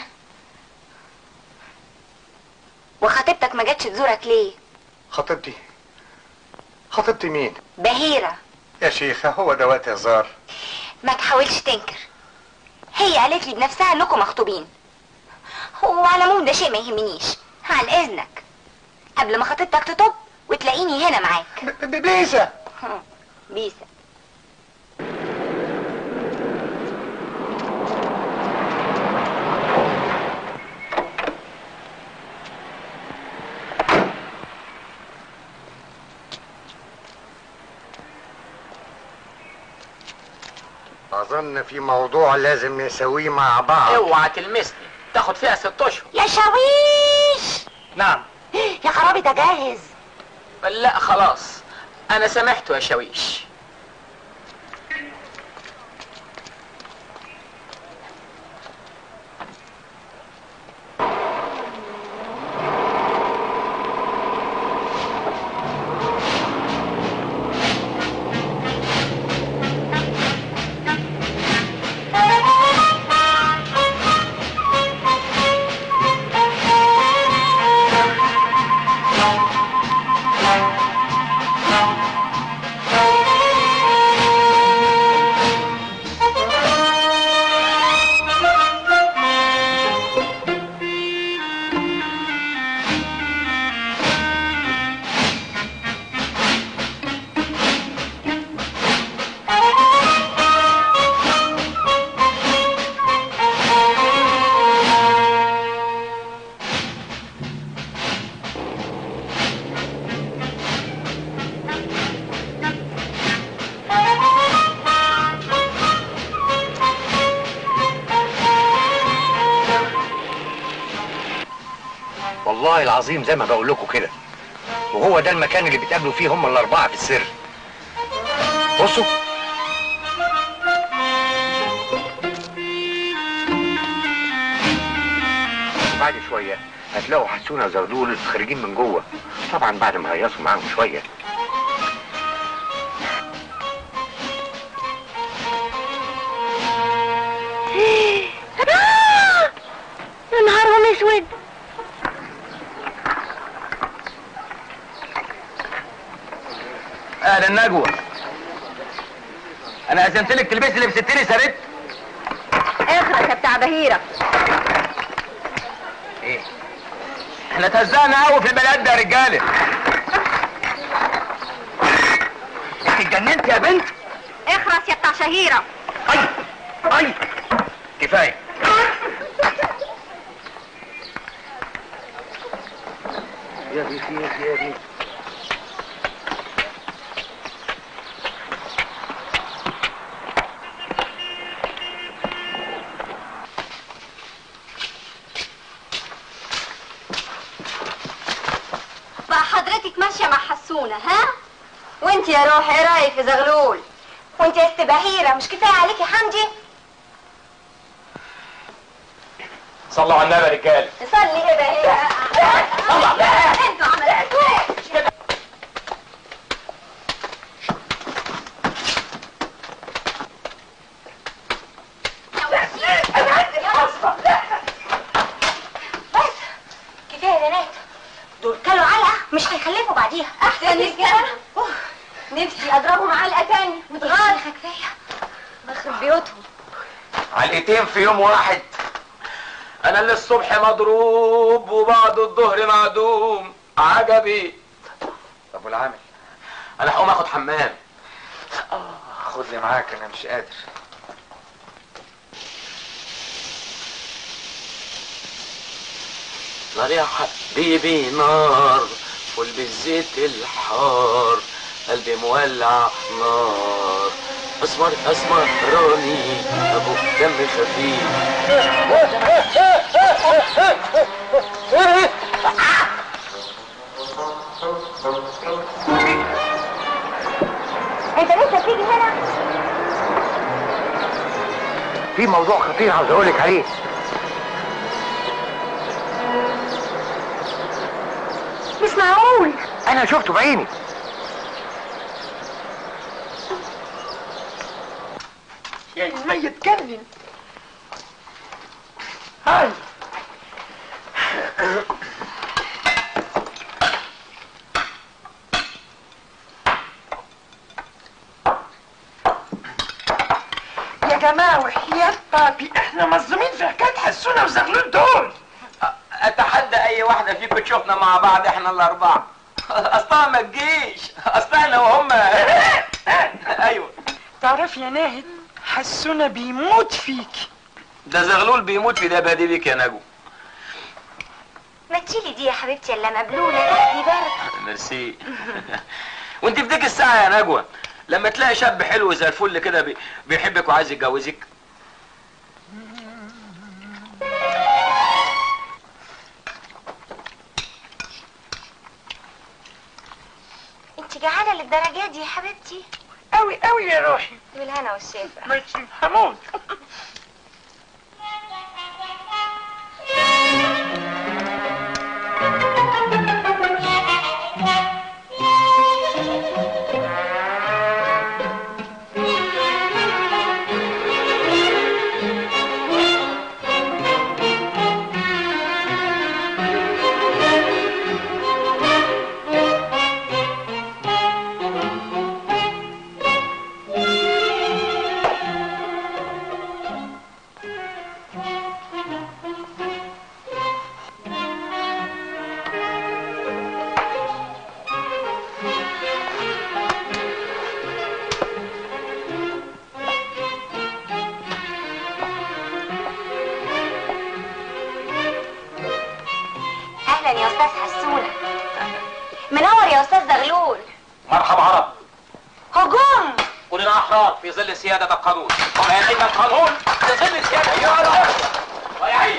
وخطيبتك ما جاتش تزورك ليه خطيبتي خطيبتي مين بهيرة يا شيخة هو ده وقت هزار ما تحاولش تنكر هي قالت لي بنفسها انكم مخطوبين وعلى العموم ده شيء ما يهمنيش عن اذنك قبل ما خطيبتك تطب وتلاقيني هنا معاك بيسة بيسة اظن في موضوع لازم نسويه مع بعض اوعى تلمسني تاخد فيها ست اشهر يا شاويش نعم يا خرابي ده جاهز لا خلاص انا سامحته يا شاويش والله العظيم زي ما بقول لكم كده وهو ده المكان اللي بيتقابلوا فيه هم الاربعه في السر بصوا بعد شويه هتلاقوا حسونه وزغلول خارجين من جوه طبعا بعد ما هيصوا معاهم شويه يا نهارهم اسود اهلا نجوى انا اذنت لك تلبسي اللي بستيني سرت اخرس يا بتاع بهيرة ايه احنا اتهزقنا قوي في البلد ده يا رجاله انت اتجننت يا بنت اخرس يا بتاع شهيرة اي كفايه يا بيه في ايه يا بيه بقى حضرتك ماشيه مع حسونه ها وانت يا روح ايه رايك في زغلول وانت يا ست بهيرة مش كفاية عليكي حمدي صلوا على النبي يا رجاله صلي ايه بهيرة انتوا عملتوا ايه كفاية يا بنات دول كلوا علقة مش هيخلفوا بعديها احسن من كده نفسي اضربهم علقه تاني متغار كفايه بخرب بيوتهم علقتين في يوم واحد انا اللي الصبح مضروب وبعد الظهر معدوم عجبي ابو العامل انا هقوم اخد حمام خد لي معاك انا مش قادر نار يا حبيبي نار فول بالزيت الحار قلبي مولع نار اسمر اسمر راني ابو دم خفيف انت لسه بتيجي هنا في موضوع خطير عاوز اقولك عليه مش معقول انا شفته بعيني يا الميت جنن هاي يا جماعة وحياة بابي احنا مظلومين في حكاية حسونة وزغلول دول اتحدى اي واحده فيكم تشوفنا مع بعض احنا الاربعه اصلا ما تجيش اصلا احنا وهم ايوه تعرف يا ناهد حسونة بيموت فيك ده زغلول بيموت في دبادي بيك يا نجو ما تشيلي دي يا حبيبتي الا مبلولة تاخدي برد ميرسي وانت في ديك الساعه يا نجوى لما تلاقي شاب حلو زي الفل كده بي- بيحبك وعايز يتجوزك انت جعانة للدرجة دي يا حبيبتي قوي قوي يا روحي بالهنا والشفا ميرسي هموت اهلا يا استاذ حسونة منور يا استاذ زغلول مرحب عرب هجوم كلنا احرار في ظل سياده القانون ويعيش القانون في ظل سياده القانون ويعيش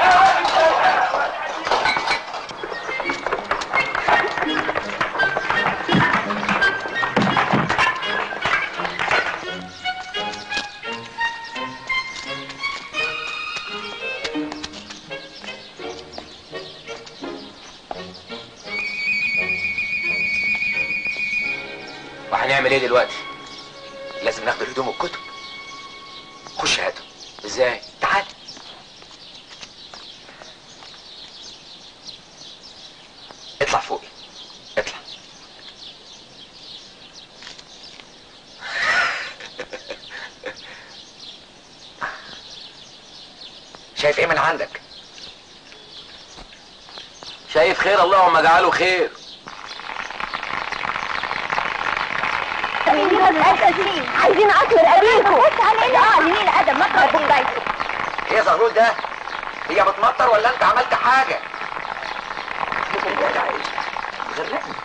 وهنعمل ايه دلوقتي؟ لازم ناخد الهدوم والكتب خش هاتهم ازاي؟ تعال اطلع فوقي اطلع شايف ايه من عندك شايف خير اللهم اجعله خير عايزين اكل رقبيكم بص علينا اه لمين ادم مطر بنجايته ايه يا زغلول ده هي بتمطر ولا انت عملت حاجه هتغرقني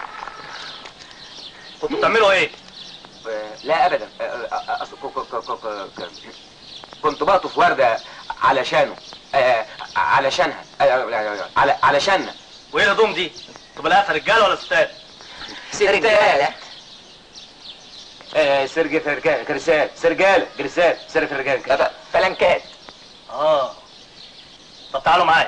كنتوا بتعملوا ايه؟ لا ابدا آه، آه، أصل ك- ك- ك- ك- ك- كنت بقطف ورده علشانه آه، علشانها آه، على علشاننا وايه الهدوم دي؟ طب لها رجاله ولا ستات؟ رجاله آه، سرج فرجال كرسال سرجال جرسال سرج فرجال فلنكات اه طب تعالوا معايا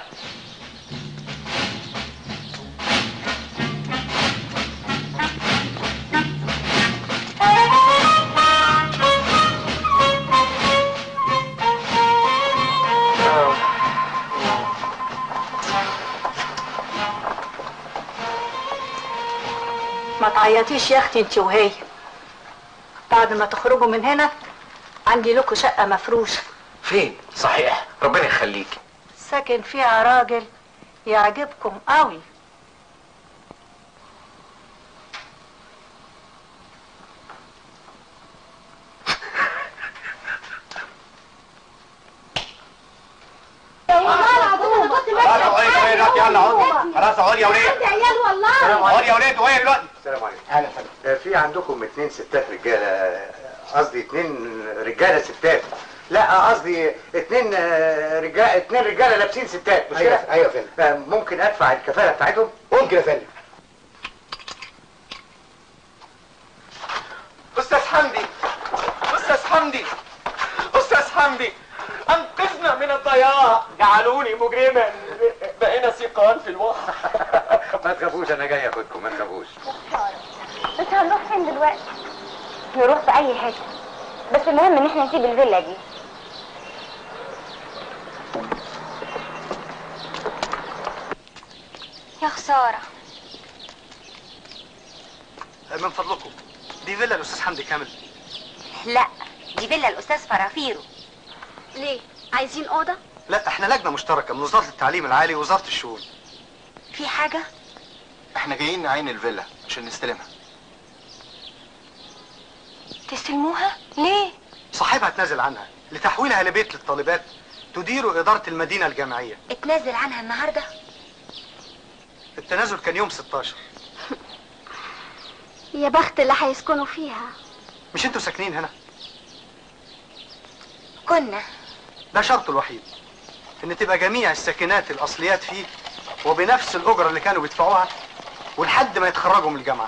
ما تعيطيش يا اختي انت وهي بعد ما تخرجوا من هنا عندي لكم شقه مفروشه فين صحيح ربنا يخليك ساكن فيها راجل يعجبكم قوي خلاص اقعدي يا ولاد يلا اقعدي خلاص اقعدي يا ولاد عيال والله اقعدي يا ولاد وهي دلوقتي السلام عليكم اهلا وسهلا في عندكم اتنين ستات رجاله قصدي اتنين رجاله ستات لا قصدي اتنين رجاله اتنين رجاله لابسين ستات مش أيوة، كده؟ أيوة يا فندم ممكن ادفع الكفاله بتاعتهم؟ ممكن يا فندم استاذ حمدي استاذ حمدي استاذ حمدي انقذنا من الضياع جعلوني مجرما بقينا ثقال في الوحش ما تخافوش انا جاي اخدكم ما تخافوش بس هنروح فين دلوقتي نروح في اي حته بس المهم ان احنا نسيب الفيلا دي يا خساره من فضلكم دي فيلا الاستاذ حمدي كامل لا دي فيلا الاستاذ فرافيرو ليه عايزين اوضه لا احنا لجنه مشتركه من وزاره التعليم العالي ووزاره الشؤون في حاجه احنا جايين نعين الفيلا عشان نستلمها تستلموها ليه صاحبها اتنازل عنها لتحويلها لبيت للطالبات تدير إدارة المدينة الجامعية اتنازل عنها النهارده التنازل كان يوم 16 يا بخت اللي هيسكنوا فيها مش انتوا ساكنين هنا كنا ده شرطه الوحيد ان تبقى جميع الساكنات الاصليات فيه وبنفس الاجره اللي كانوا بيدفعوها ولحد ما يتخرجوا من الجامعه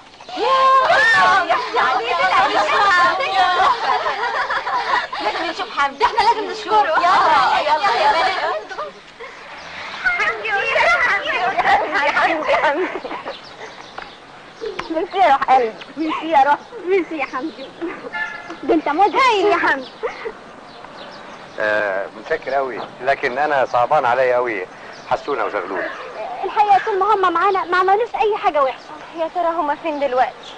لازم نشوف حمدي احنا لازم نشكره يلا يلا يا بنات حمدي حمدي حمدي ميرسي يا روح قلبي ميرسي يا روح ميرسي يا حمدي ده انت مدهش يا حمدي آه متشكر قوي لكن انا صعبان عليا قوي حسونه وزغلول الحقيقه طول ما هم معانا ما عملوش اي حاجه وحشه يا ترى هم فين دلوقتي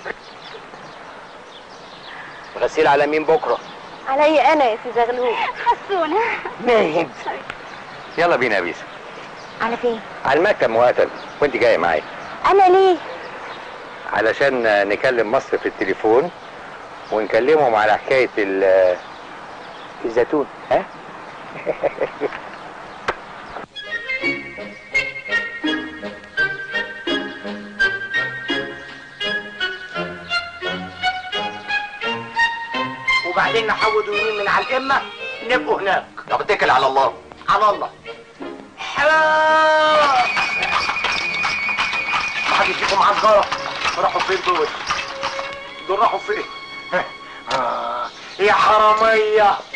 غسيل على مين بكره عليا انا يا سي زغلول حسونه ماهد يلا بينا يا بيسا على فين على المكتب مؤقتا وانت جايه معايا انا ليه علشان نكلم مصر في التليفون ونكلمهم على حكايه ال- الزيتون ها وبعدين نحودوا يمين من على القمه نبقوا هناك طب اتكل على الله على الله ما حد فيكم عجرة راحوا فين دول دول راحوا فين آه. يا حرامية